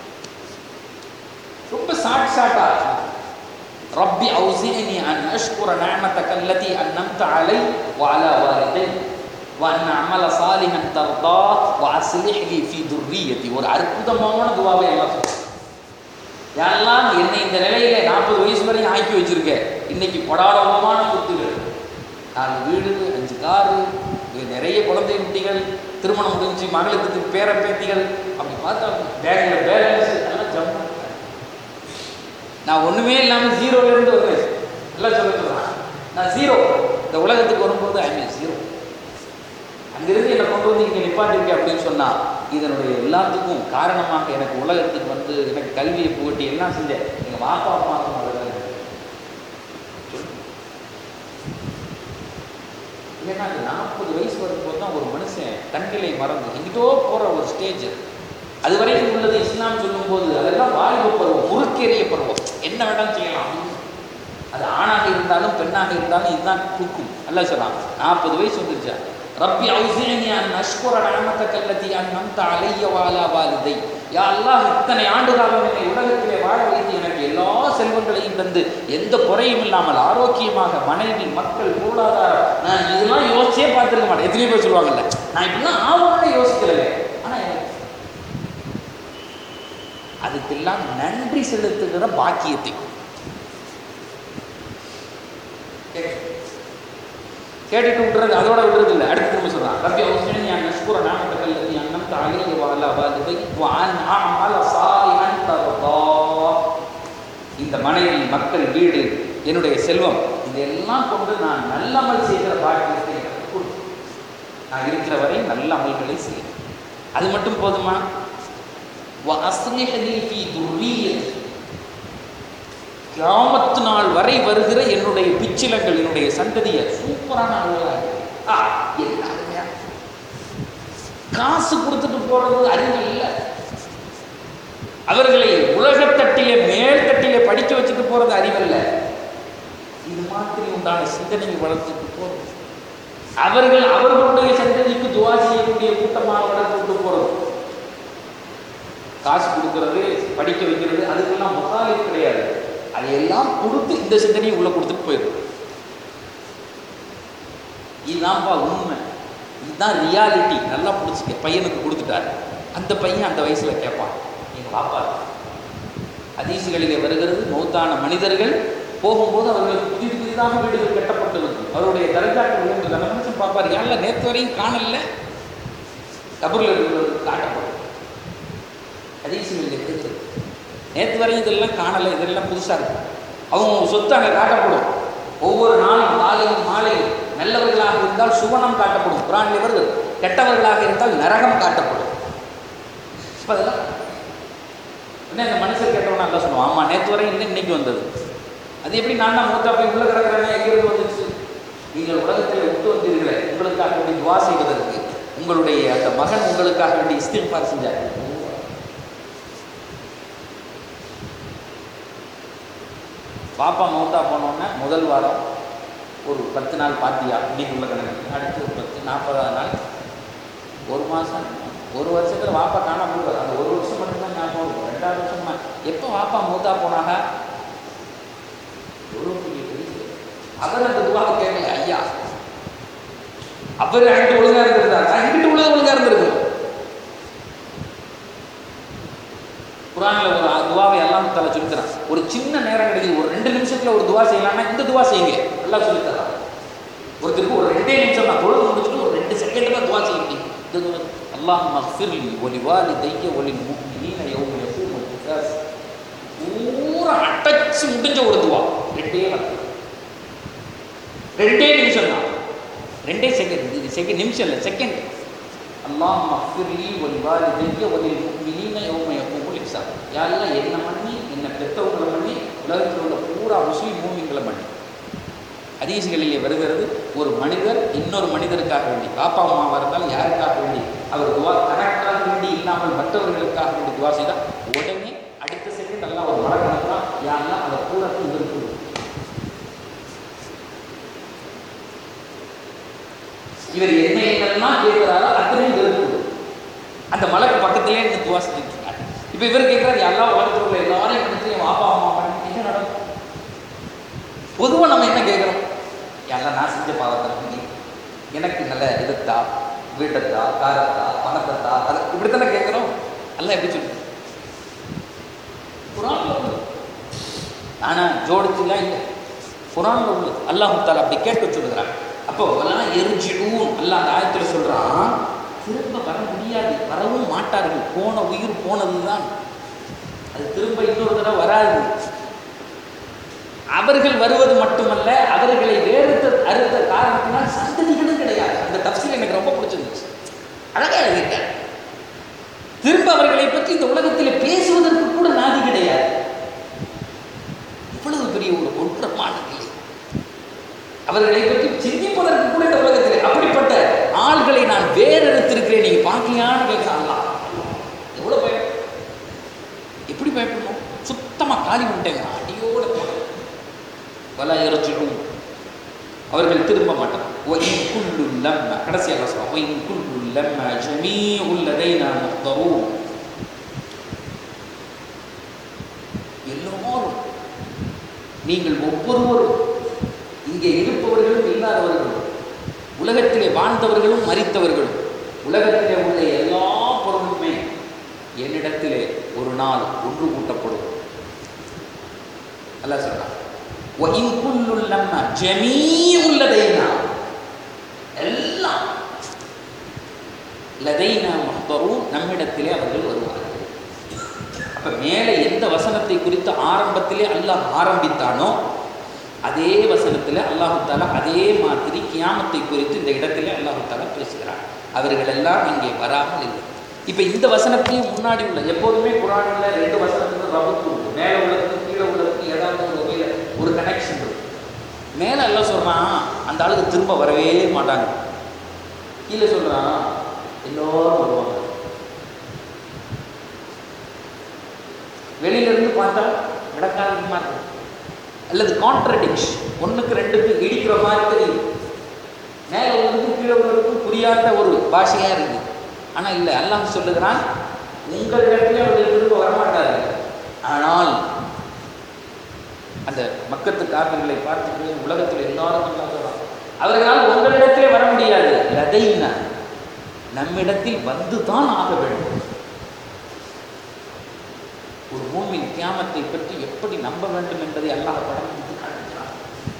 ரொம்ப ஷார்ட் ஷார்ட்டா ரப்பி அவுசினி அன் அஷ்குர நிஅமத்தக அல்லதி அன்அம்த அலை வஅலா வாலிதை وأن أعمل صالحا ترضاه وأصلح لي في ذريتي ஒரு அற்புதமான துவாவை எல்லாம் சொல்றாங்க யாரெல்லாம் என்னை இந்த நிலையில நாற்பது வயசு வரையும் ஆக்கி வச்சிருக்க இன்னைக்கு படாரமான சொத்துகள் நாலு வீடு அஞ்சு காரு நிறைய குழந்தை குட்டிகள் திருமணம் முடிஞ்சு மகளுக்கு பேர பேத்திகள் அப்படி பார்த்தா பேங்க்ல பேலன்ஸ் எல்லாம் ஜம்மு நான் ஒண்ணுமே இல்லாம ஜீரோல இருந்து வருவேன் எல்லாம் சொல்ல சொல்றான் நான் ஜீரோ இந்த உலகத்துக்கு வரும்போது ஐ மீன் ஜீரோ அங்கிருந்து என்னை கொண்டு வந்து இங்கே நிப்பாட்டிருக்கேன் அப்படின்னு சொன்னா இதனுடைய எல்லாத்துக்கும் காரணமாக எனக்கு உலகத்துக்கு வந்து எனக்கு கல்வியை புகட்டி எல்லாம் செஞ்சேன் எங்க வாப்பா அம்மாவுக்கும் அதெல்லாம் இருக்கு. இல்லைன்னா அது நாற்பது வயசு வரும்போது தான் ஒரு மனுஷன் கண்களை மறந்து எங்கிட்டோ போற ஒரு ஸ்டேஜ் அது வரைக்கும் உள்ளது இஸ்லாம் சொல்லும்போது அதெல்லாம் வாலிப பருவம் முறுக்கேறிய பருவம் என்ன வேணாலும் செய்யலாம் அது ஆணாக இருந்தாலும் பெண்ணாக இருந்தாலும் இதுதான் தூக்கும் அல்ல சொல்லலாம் நாற்பது வயசு வந்துருச்சா ரப்பி அவுசினி அன் அஷ்குர நிஅமத்தக அல்லதி அன்அம்த அலைய வஅலா வாலிதை யா அல்லாஹ் இத்தனை ஆண்டு காலம் என்னை உலகத்திலே வாழ வைத்து எனக்கு எல்லா செல்வங்களையும் தந்து எந்த குறையும் இல்லாமல் ஆரோக்கியமாக மனைவி மக்கள் பொருளாதாரம் நான் இதெல்லாம் யோசிச்சே பார்த்துருக்க மாட்டேன் எத்தனை பேர் சொல்லுவாங்கல்ல நான் இப்படிலாம் ஆவணமே யோசிக்கல ஆனா எனக்கு அதுக்கெல்லாம் நன்றி செலுத்துகிற பாக்கியத்தை கேட்டுட்டு விட்டுறது அதோட விடுறது இல்லை அடுத்து திரும்ப சொல்றான் ரப்பி அவுசினி அன் நஷ்குர நாமத்தக அல்லதி அன்அம்த அலைய வஅலா வாலிதை வஅன் அஅமல சாலிஹன் தர்தா இந்த மனைவி மக்கள் வீடு என்னுடைய செல்வம் இதெல்லாம் கொண்டு நான் நல்ல அமல் செய்கிற பாக்கியத்தை எனக்கு கொடு நான் இருக்கிற வரை நல்ல அமல்களை செய்கிறேன் அது மட்டும் போதுமா وَأَصْلِحْ لِي فِي ذُرِّيَّتِي கியாமத்து நாள் வரை வருகிற என்னுடைய பிச்சிலங்கள் என்னுடைய சந்ததியை சூப்பரான ஆளுகளாக ஆ என்ன அருமையா காசு கொடுத்துட்டு போறது அறிவு இல்லை அவர்களை உலகத்தட்டிலே மேல் தட்டிலே படிக்க வச்சுட்டு போறது அறிவல்ல இது மாதிரி உண்டான சிந்தனையை வளர்த்துட்டு போறது அவர்கள் அவர்களுடைய சந்ததிக்கு துவா செய்யக்கூடிய கூட்டமாக வளர்த்துட்டு போறது காசு கொடுக்கறது படிக்க வைக்கிறது அதுக்கெல்லாம் முகாலிப் கிடையாது அதையெல்லாம் கொடுத்து இந்த சிந்தனையை உள்ள கொடுத்துட்டு போயிடும் இதுதான்ப்பா உண்மை இதுதான் ரியாலிட்டி நல்லா பிடிச்சிக்க பையனுக்கு கொடுத்துட்டார் அந்த பையன் அந்த வயசுல கேட்பான் எங்க பாப்பா ஹதீசுகளிலே வருகிறது மௌத்தான மனிதர்கள் போகும்போது அவர்களுக்கு புதிது புதிதாக வீடுகள் கட்டப்பட்டுள்ளது அவருடைய தரக்காட்டு உயர்ந்தது அந்த மனுஷன் பார்ப்பார் யாரில் நேற்று வரையும் காணல கபூரில் இருக்கிறது காட்டப்படும் ஹதீசுகளிலே வருகிறது நேற்று வரையும் இதெல்லாம் காணலை இதெல்லாம் புதுசாக இருக்கு அவங்க சொத்து அங்கே காட்டப்படும் ஒவ்வொரு நாளும் காலையும் மாலையும் நல்லவர்களாக இருந்தால் சுவனம் காட்டப்படும் குரானில் வருது கெட்டவர்களாக இருந்தால் நரகம் காட்டப்படும் இப்ப அதெல்லாம் என்ன இந்த மனுஷர் கேட்டவனா தான் சொல்லுவான் ஆமாம் நேற்று வரை இல்லை இன்னைக்கு வந்தது அது எப்படி நான் தான் மூத்தா போய் உள்ள கிடக்கிறேனே எங்கிருந்து வந்துச்சு நீங்கள் உலகத்தில் விட்டு வந்தீர்களே உங்களுக்காக வேண்டி துவா செய்வதற்கு உங்களுடைய அந்த மகன் உங்களுக்காக வேண்டி இஸ்திஃபார் செஞ்சார் பாப்பா மௌத்தா போனோன்னே முதல் வாரம் ஒரு பத்து நாள் பாத்தியா இன்னைக்கு உள்ள கணக்கு அடுத்து ஒரு பத்து நாற்பதாவது நாள் ஒரு மாதம் ஒரு வருஷத்தில் வாப்பா காணாம போடுவார் அந்த ஒரு வருஷம் மட்டும்தான் ஞாபகம் இருக்கும் ரெண்டாவது வருஷமா எப்போ வாப்பா மூத்தா போனாங்க எவ்வளோ பெரிய பெரிய அவர் அந்த துவாவை கேட்கல ஐயா அவர் அங்கிட்டு ஒழுங்கா இருந்திருந்தார் அங்கிட்டு உள்ளது ஒழுங்கா இருந்திருக்கும் குரானில் ஒரு துவாவை எல்லாம் தலை சொல்லித்தரான் ஒரு சின்ன நேரம் கிடைக்குது ஒரு ரெண்டு நிமிஷத்துல ஒரு துவா செய்யலாம்னா இந்த துவா செய்யுங்க எல்லாம் சொல்லித்தரான் ஒருத்தருக்கு ஒரு ரெண்டே நிமிஷம் நான் தொழுது முடிச்சுட்டு ஒரு ரெண்டு செகண்ட்ல துவா செய்ய முடியும் இந்த துவா அல்லாஹ் மஃபிர்லி ஒலி வாலி தைய ஒலி முக்மினீன யௌம யகூமுல் கிசாஸ் பூரா அடைச்சு முடிஞ்ச ஒரு துவா ரெண்டே வார்த்தை ரெண்டே நிமிஷம் தான் ரெண்டே செகண்ட் இது செகண்ட் நிமிஷம் இல்லை செகண்ட் அல்லாஹ் மஃபிர்லி ஒலி வாலி தைய ஒலி முக்மினீன யௌம யகூமுல் கிசாஸ் யாரெல்லாம் என்ன பண்ணி என்ன பெற்றவங்களை பண்ணி உலகத்தில் உள்ள பூரா முஸ்லீம் மூமிங்களை பண்ணி ஹதீசுகளிலே வருகிறது ஒரு மனிதர் இன்னொரு மனிதருக்காக வேண்டி பாப்பா அம்மாவாக இருந்தால் யாருக்காக வேண்டி அவர் துவா தனக்காக வேண்டி இல்லாமல் மற்றவர்களுக்காக வேண்டி துவா செய்தால் உடனே அடுத்த செகண்ட் எல்லாம் ஒரு மழை கணக்கலாம் யாரெல்லாம் அதை பூரத்தில் இருக்குது இவர் என்ன என்னெல்லாம் கேட்கிறாரோ அத்தனையும் இருக்குது அந்த மலைக்கு பக்கத்திலே இருந்து துவா செஞ்சுட்டு இருக்காரு இப்போ இவர் கேட்கிறார் எல்லா உலகத்தில் உள்ள எல்லாரையும் எடுத்து என் பாப்பா அம்மா பண்ணி என்ன நடக்கும் பொதுவாக நம்ம என்ன கேட்குறோம் எல்லாம் நான் செஞ்ச பாவத்தை பண்ணி எனக்கு நல்ல இதுத்தா வீட்டத்தா காரத்தா பணத்தத்தா அதை இப்படி தானே கேட்குறோம் எல்லாம் எப்படி சொல்லு குரான்ல உள்ளது ஆனால் ஜோடிச்சுலாம் இல்லை குரான்ல உள்ளது அல்லாஹ் தாலா அப்படி கேட்டு சொல்லுகிறான் அப்போ எல்லாம் எரிஞ்சிடும் அல்லாஹ் அந்த ஆயத்தில் சொல்கிறான் திரும்ப வர முடியாது வரவும் மாட்டார்கள் போன உயிர் போனது தான் அது திரும்ப இன்னொரு தடவை வராது அவர்கள் வருவது மட்டுமல்ல அவர்களை வேறுத்த அறுத்த காரணத்தினால் சந்ததிகளும் கிடையாது அந்த தப்சீல் எனக்கு ரொம்ப பிடிச்சிருந்துச்சு அழகா எழுதியிருக்கார் திரும்ப அவர்களை பற்றி இந்த உலகத்தில் பேசுவதற்கு கூட நாதி கிடையாது இவ்வளவு பெரிய ஒரு ஒன்றமான நிலை அவர்களை பற்றி சிந்திப்பதற்கு கூட இந்த உலகத்தில் அப்படிப்பட்ட ஆள்களை நான் வேறெடுத்திருக்கிறேன் நீங்க பார்க்கலையான்னு கேட்கிறாங்களா எவ்வளவு பயம் எப்படி பயப்படணும் சுத்தமா காலி பண்ணிட்டேங்க அடியோட போனேன் வலா எரிச்சிடும் அவர்கள் திரும்ப மாட்டார் ஒயின் குல்லு லம்ம கடைசியாக சொல்லுவாங்க ஒயின் குல்லு லம்ம ஜமீ உள்ளதை நான் முக்தரும் எல்லோரும் நீங்கள் ஒவ்வொருவரும் இங்கே இருப்பவர்களும் இல்லாதவர்களும் உலகத்திலே வாழ்ந்தவர்களும் மறித்தவர்களும் உலகத்திலே உள்ள எல்லா பொருளுமே என்னிடத்திலே ஒரு நாள் ஒன்று கூட்டப்படும் அல்லாஹ் சொல்றான் وَإِن كُلٌّ لَمَّا جَمِيعٌ لَدَيْنَا எல்லாம் லதைனா முஹ்தரூன் நம்மிடத்திலே அவர்கள் வருவார்கள் அப்ப மேலே எந்த வசனத்தை குறித்து ஆரம்பத்திலே அல்லாஹ் ஆரம்பித்தானோ அதே வசனத்தில் அல்லாஹு தாலா அதே மாதிரி கியாமத்தை குறித்து இந்த இடத்திலே அல்லாஹு தாலா பேசுகிறார் அவர்கள் எல்லாம் இங்கே வராமல் இல்லை இப்போ இந்த வசனத்தையும் முன்னாடி உள்ள எப்போதுமே குரானில் ரெண்டு வசனத்துக்கு ரபத்து உண்டு மேலே உள்ளதுக்கு கீழே உள்ளதுக்கு ஏதாவது ஒரு வகையில் ஒரு கனெக்ஷன் இருக்கு மேலே எல்லாம் சொல்கிறான் அந்த ஆளுக்கு திரும்ப வரவே மாட்டாங்க கீழே சொல்கிறான் எல்லோரும் வருவாங்க வெளியில இருந்து பார்த்தா நடக்காத மாதிரி இருக்கு. அல்லது கான்ட்ரடிக்ஷன் ஒன்றுக்கு ரெண்டுக்கு இடிக்கிற மாதிரி தெரியும் மேலே உள்ளதுக்கும் கீழே உள்ளதுக்கும் புரியாத ஒரு பாஷையாக இருக்குது ஆனால் இல்லை அல்லாஹ் சொல்லுகிறான் உங்கள் இடத்துல அவர்கள் திரும்ப வரமாட்டார்கள் ஆனால் அந்த மக்கத்து காரணங்களை பார்த்துட்டு உலகத்தில் எல்லாரும் அல்லாஹ் சொல்றான். அவர்களால் உங்களிடத்திலே வர முடியாது லதைனா நம்மிடத்தில் வந்து தான் ஆக வேண்டும் ஒரு மூமின் கியாமத்தை பற்றி எப்படி நம்ப வேண்டும் என்பதை அல்லாஹ் படம் பிடித்து காட்டுகிறான்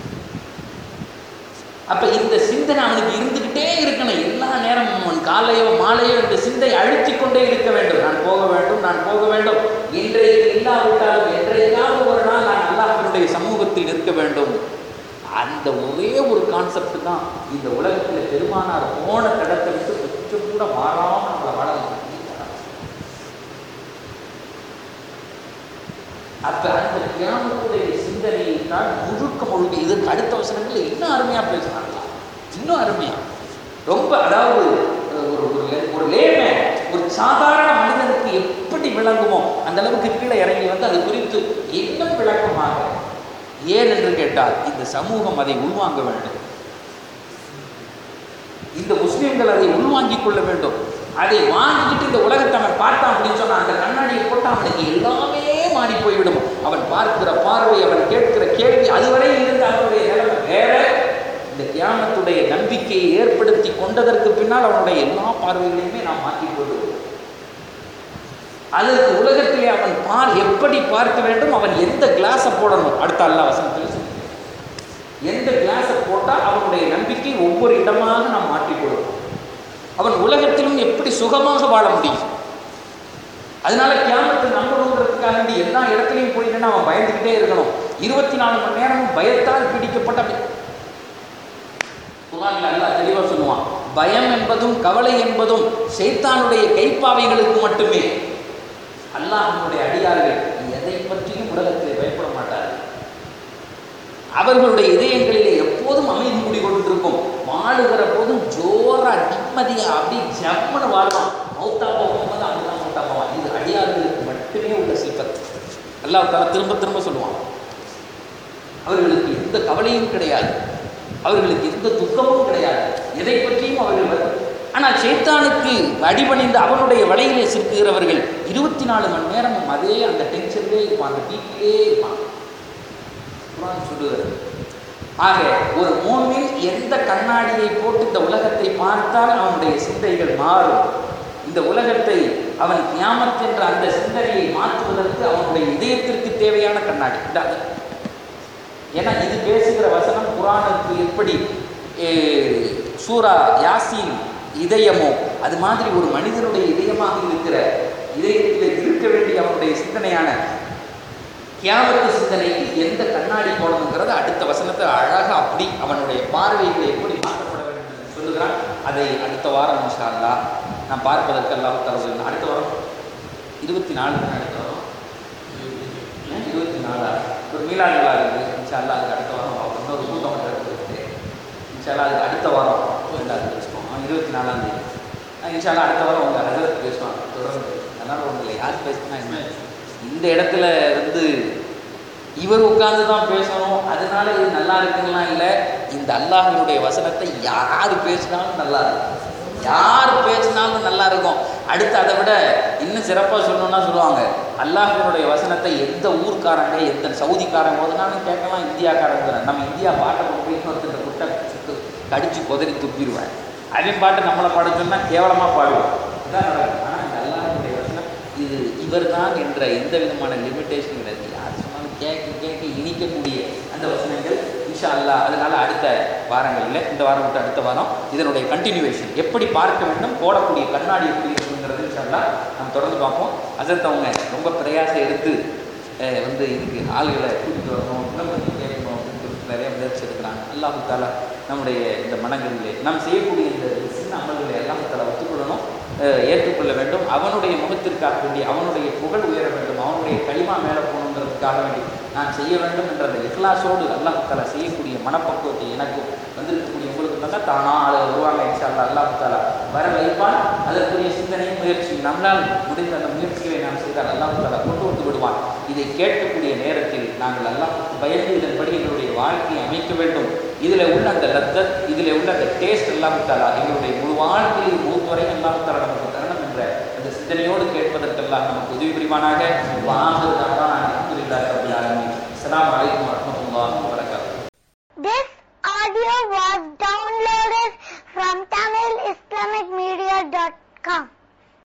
அப்ப இந்த சிந்தனை அவனுக்கு இருந்துகிட்டே இருக்கணும் எல்லா நேரமும் அவன் காலையோ மாலையோ இந்த சிந்தை அழுத்திக் கொண்டே இருக்க வேண்டும் நான் போக வேண்டும் நான் போக வேண்டும் இன்றைக்கு இல்லாவிட்டாலும் என்றைக்காவது ஒரு நாள் நான் அல்லாஹ்வினுடைய சமூகத்தில் இருக்க வேண்டும் அந்த ஒரே ஒரு கான்செப்ட் தான் இந்த உலகத்தில் பெருமானார் போன கடத்தை விட்டு கொஞ்சம் கூட மாறாம நம்மளை வாழ வைக்கிறது. அப்ப அந்த கியாமத்துடைய சிந்தனையை தான் முழுக்க முழுக்க இதற்கு அடுத்த வசனங்கள் இன்னும் அருமையா பேசுறாங்க இன்னும் அருமையா ரொம்ப அதாவது ஒரு ஒரு லே- ஒரு லேமே ஒரு சாதாரண மனிதனுக்கு எப்படி விளங்குமோ அந்த அளவுக்கு கீழே இறங்கி வந்து அது குறித்து இன்னும் விளக்கமாக ஏன் என்று கேட்டால் இந்த சமூகம் அதை உள்வாங்க வேண்டும் இந்த முஸ்லிம்கள் அதை உள்வாங்கிக் கொள்ள வேண்டும் அதை வாங்கிக்கிட்டு இந்த உலகத்தை அவன் பார்த்தான் அப்படின்னு சொன்னா அந்த கண்ணாடியை போட்டு அவனுக்கு எல்லாமே மாறி போய்விடும் அவன் பார்க்கிற பார்வை அவன் கேட்கிற கேள்வி அதுவரை இருந்த அவனுடைய நிலைமை வேற இந்த தியானத்துடைய நம்பிக்கையை ஏற்படுத்தி கொண்டதற்கு பின்னால் அவனுடைய எல்லா பார்வைகளையுமே நாம் மாற்றிக் கொள்வோம் அதற்கு உலகத்திலே அவன் பார் எப்படி பார்க்க வேண்டும் அவன் எந்த கிளாஸை போடணும் அடுத்த அல்லா வசனத்தில் சொல்லி எந்த கிளாஸை போட்டால் அவனுடைய நம்பிக்கை ஒவ்வொரு இடமாக நாம் மாற்றிக் கொடுப்போம் அவன் உலகத்திலும் எப்படி சுகமாக வாழ முடியும் அதனால கியாமத்தை நம்பணுங்கிறதுக்காக வேண்டி எல்லா இடத்துலையும் போயிட்டு அவன் பயந்துக்கிட்டே இருக்கணும் இருபத்தி நாலு மணி நேரமும் பயத்தால் பிடிக்கப்பட்ட குரான்ல அல்லாஹ் தெளிவா சொல்லுவான் பயம் என்பதும் கவலை என்பதும் சைத்தானுடைய கைப்பாவைகளுக்கு மட்டுமே அல்லாஹ்வினுடைய அடியார்கள் எதை பற்றியும் உலகத்தில் பயப்பட மாட்டார்கள் அவர்களுடைய இதயங்களிலே எப்போதும் அமைதி மூடிக்கொண்டிருக்கும் வாழுகிற போதும் ஜோரா நிம்மதியா அப்படி ஜம்முன்னு வாழ்வான் மௌத்தா போகும்போது அப்படிதான் மௌத்தா போவான் இது அடியார்களுக்கு மட்டுமே உள்ள சிற்பத் அல்லாஹ் தஆலா திரும்ப திரும்ப சொல்லுவான் அவர்களுக்கு எந்த கவலையும் கிடையாது அவர்களுக்கு எந்த துக்கமும் கிடையாது எதை பற்றியும் அவர்கள் வந்து ஆனால் சேத்தானுக்கு அடிபணிந்து அவனுடைய வலையிலே சிக்குகிறவர்கள் இருபத்தி நாலு மணி நேரமும் அதே அந்த டென்ஷன்லேயே இருப்பான் அந்த பீக்கிலே இருப்பான் குர்ஆன் சொல்லுகிறது ஆக ஒரு மூமின் எந்த கண்ணாடியை போட்டு இந்த உலகத்தை பார்த்தால் அவனுடைய சிந்தைகள் மாறும் இந்த உலகத்தை அவன் கியாமத் என்ற அந்த சிந்தனையை மாற்றுவதற்கு அவனுடைய இதயத்திற்கு தேவையான கண்ணாடி இந்த அது. ஏன்னா இது பேசுகிற வசனம் குரானுக்கு எப்படி ஏ, சூரா யாசீன் இதயமோ அது மாதிரி ஒரு மனிதனுடைய இதயமாக இருக்கிற இதயத்தில் இருக்க வேண்டிய அவனுடைய சிந்தனையான கியாமத்து சிந்தனைக்கு எந்த கண்ணாடி போடணுங்கிறத அடுத்த வசனத்தை அழகாக அப்படி அவனுடைய பார்வைகளை எப்படி மாற்றப்பட வேண்டும் என்று சொல்லுகிறான் அதை அடுத்த வாரம் இன்ஷா அல்லாஹ் நான் பார்ப்பதற்கு அல்லாஹ் தர அடுத்த வாரம் இருபத்தி நாலு அடுத்த வாரம் ஏன் இருபத்தி நாலா ஒரு மீலாடு விழா இருக்குது இன்ஷா அல்லாஹ் அதுக்கு அடுத்த வாரம் பார்ப்போம். இன்னொரு கூட்டம் ஒன்று இருக்குது இன்ஷா அல்லாஹ் அதுக்கு அடுத்த வாரம் ரெண்டாவது பேசுவோம் ஆ, இருபத்தி நாலாம் தேதி ஆ, இன்ஷா அல்லாஹ் அடுத்த வாரம் உங்கள் ஹசரத் பேசுவாங்க தொடர்ந்து அதனால ஒன்றும் இல்லை யார் பேசுனா என்ன இந்த இடத்துல வந்து இவர் உட்கார்ந்து தான் பேசணும் அதனால இது நல்லா இருக்குன்னா இல்லை இந்த அல்லாஹினுடைய வசனத்தை யார் பேசினாலும் நல்லா இருக்கும் யார் பேசினாலும் நல்லா இருக்கும் அடுத்து அதை விட இன்னும் சிறப்பாக சொல்லணும்னா சொல்லுவாங்க அல்லாஹினுடைய வசனத்தை எந்த ஊர்க்காரங்க எந்த சவுதிக்காரங்க ஓதுனாலும் கேட்கலாம் இந்தியாக்காரங்க நம்ம இந்தியா பாட்டை கொண்டு போய் இன்னொருத்தர் குட்டை சுட்டு கடிச்சு குதறி துப்பிடுவேன் அவன் பாட்டு நம்மளை பாட சொன்னால் கேவலமாக பாடுவோம் இதான் நடக்கும் ஆனால் இந்த அல்லாஹினுடைய வசனம் இது இவர்தான் என்ற எந்த விதமான லிமிட்டேஷன் கிடையாது யார் சொன்னாலும் கேட்க கேட்க இனிக்கக்கூடிய அந்த வசனங்கள் இன்ஷா அல்லாஹ் அதனால அடுத்த வாரங்களில் இந்த வாரம் விட்டு அடுத்த வாரம் இதனுடைய கண்டினியூவேஷன் எப்படி பார்க்க வேண்டும் போடக்கூடிய கண்ணாடி எப்படி இருக்குங்கிறது இன்ஷா அல்லாஹ் நம்ம தொடர்ந்து பார்ப்போம் அதற்கு அவங்க ரொம்ப பிரயாசம் எடுத்து அஹ், வந்து இதுக்கு ஆளுகளை கூட்டிட்டு வரணும் இன்னும் கொஞ்சம் கேட்கணும் அப்படின்னு சொல்லிட்டு நிறைய முயற்சி எடுக்கிறாங்க அல்லாஹு தாலா நம்முடைய இந்த மனங்களிலே நாம் செய்யக்கூடிய இந்த சின்ன அமல்களை எல்லாம் தலை ஒத்துக்கொள்ளணும் அஹ், ஏற்றுக்கொள்ள வேண்டும் அவனுடைய முகத்திற்காக வேண்டி அவனுடைய புகழ் உயர வேண்டும் அவனுடைய களிமா மேலே போகணுங்கிறதுக்காக வேண்டி நான் செய்ய வேண்டும் என்ற அந்த இஹ்லாஸோடு அல்லாஹ் தாலா செய்யக்கூடிய மனப்பக்குவத்தை எனக்கும் வந்திருக்கக்கூடிய உங்களுக்கு தான் தானா ஆளு வருவாங்க இன்ஷா அல்லாஹ் அல்லாஹ் தாலா வர வைப்பான் அதற்குரிய சிந்தனையும் முயற்சி நம்மளால் முடிந்த அந்த முயற்சிகளை நாம் செய்தால் அல்லாஹ் தாலா கொண்டு வந்து விடுவான் இதை கேட்கக்கூடிய நேரத்தில் நாங்கள் எல்லாம் பயந்து இதன்படி எங்களுடைய வாழ்க்கையை அமைக்க வேண்டும் இதில் உள்ள அந்த லத்தத் இதில் உள்ள அந்த டேஸ்ட் எல்லாம் தாலா எங்களுடைய முழு வாழ்க்கையில் மூத்துவரை எல்லாம் தாலா நமக்கு தரணும் என்ற அந்த சிந்தனையோடு கேட்பதற்கெல்லாம் நமக்கு உதவி புரிவானாக வாங்க அஸ்ஸலாமு அலைக்கும் வரஹ்மத்துல்லாஹி வபரகாத்துஹு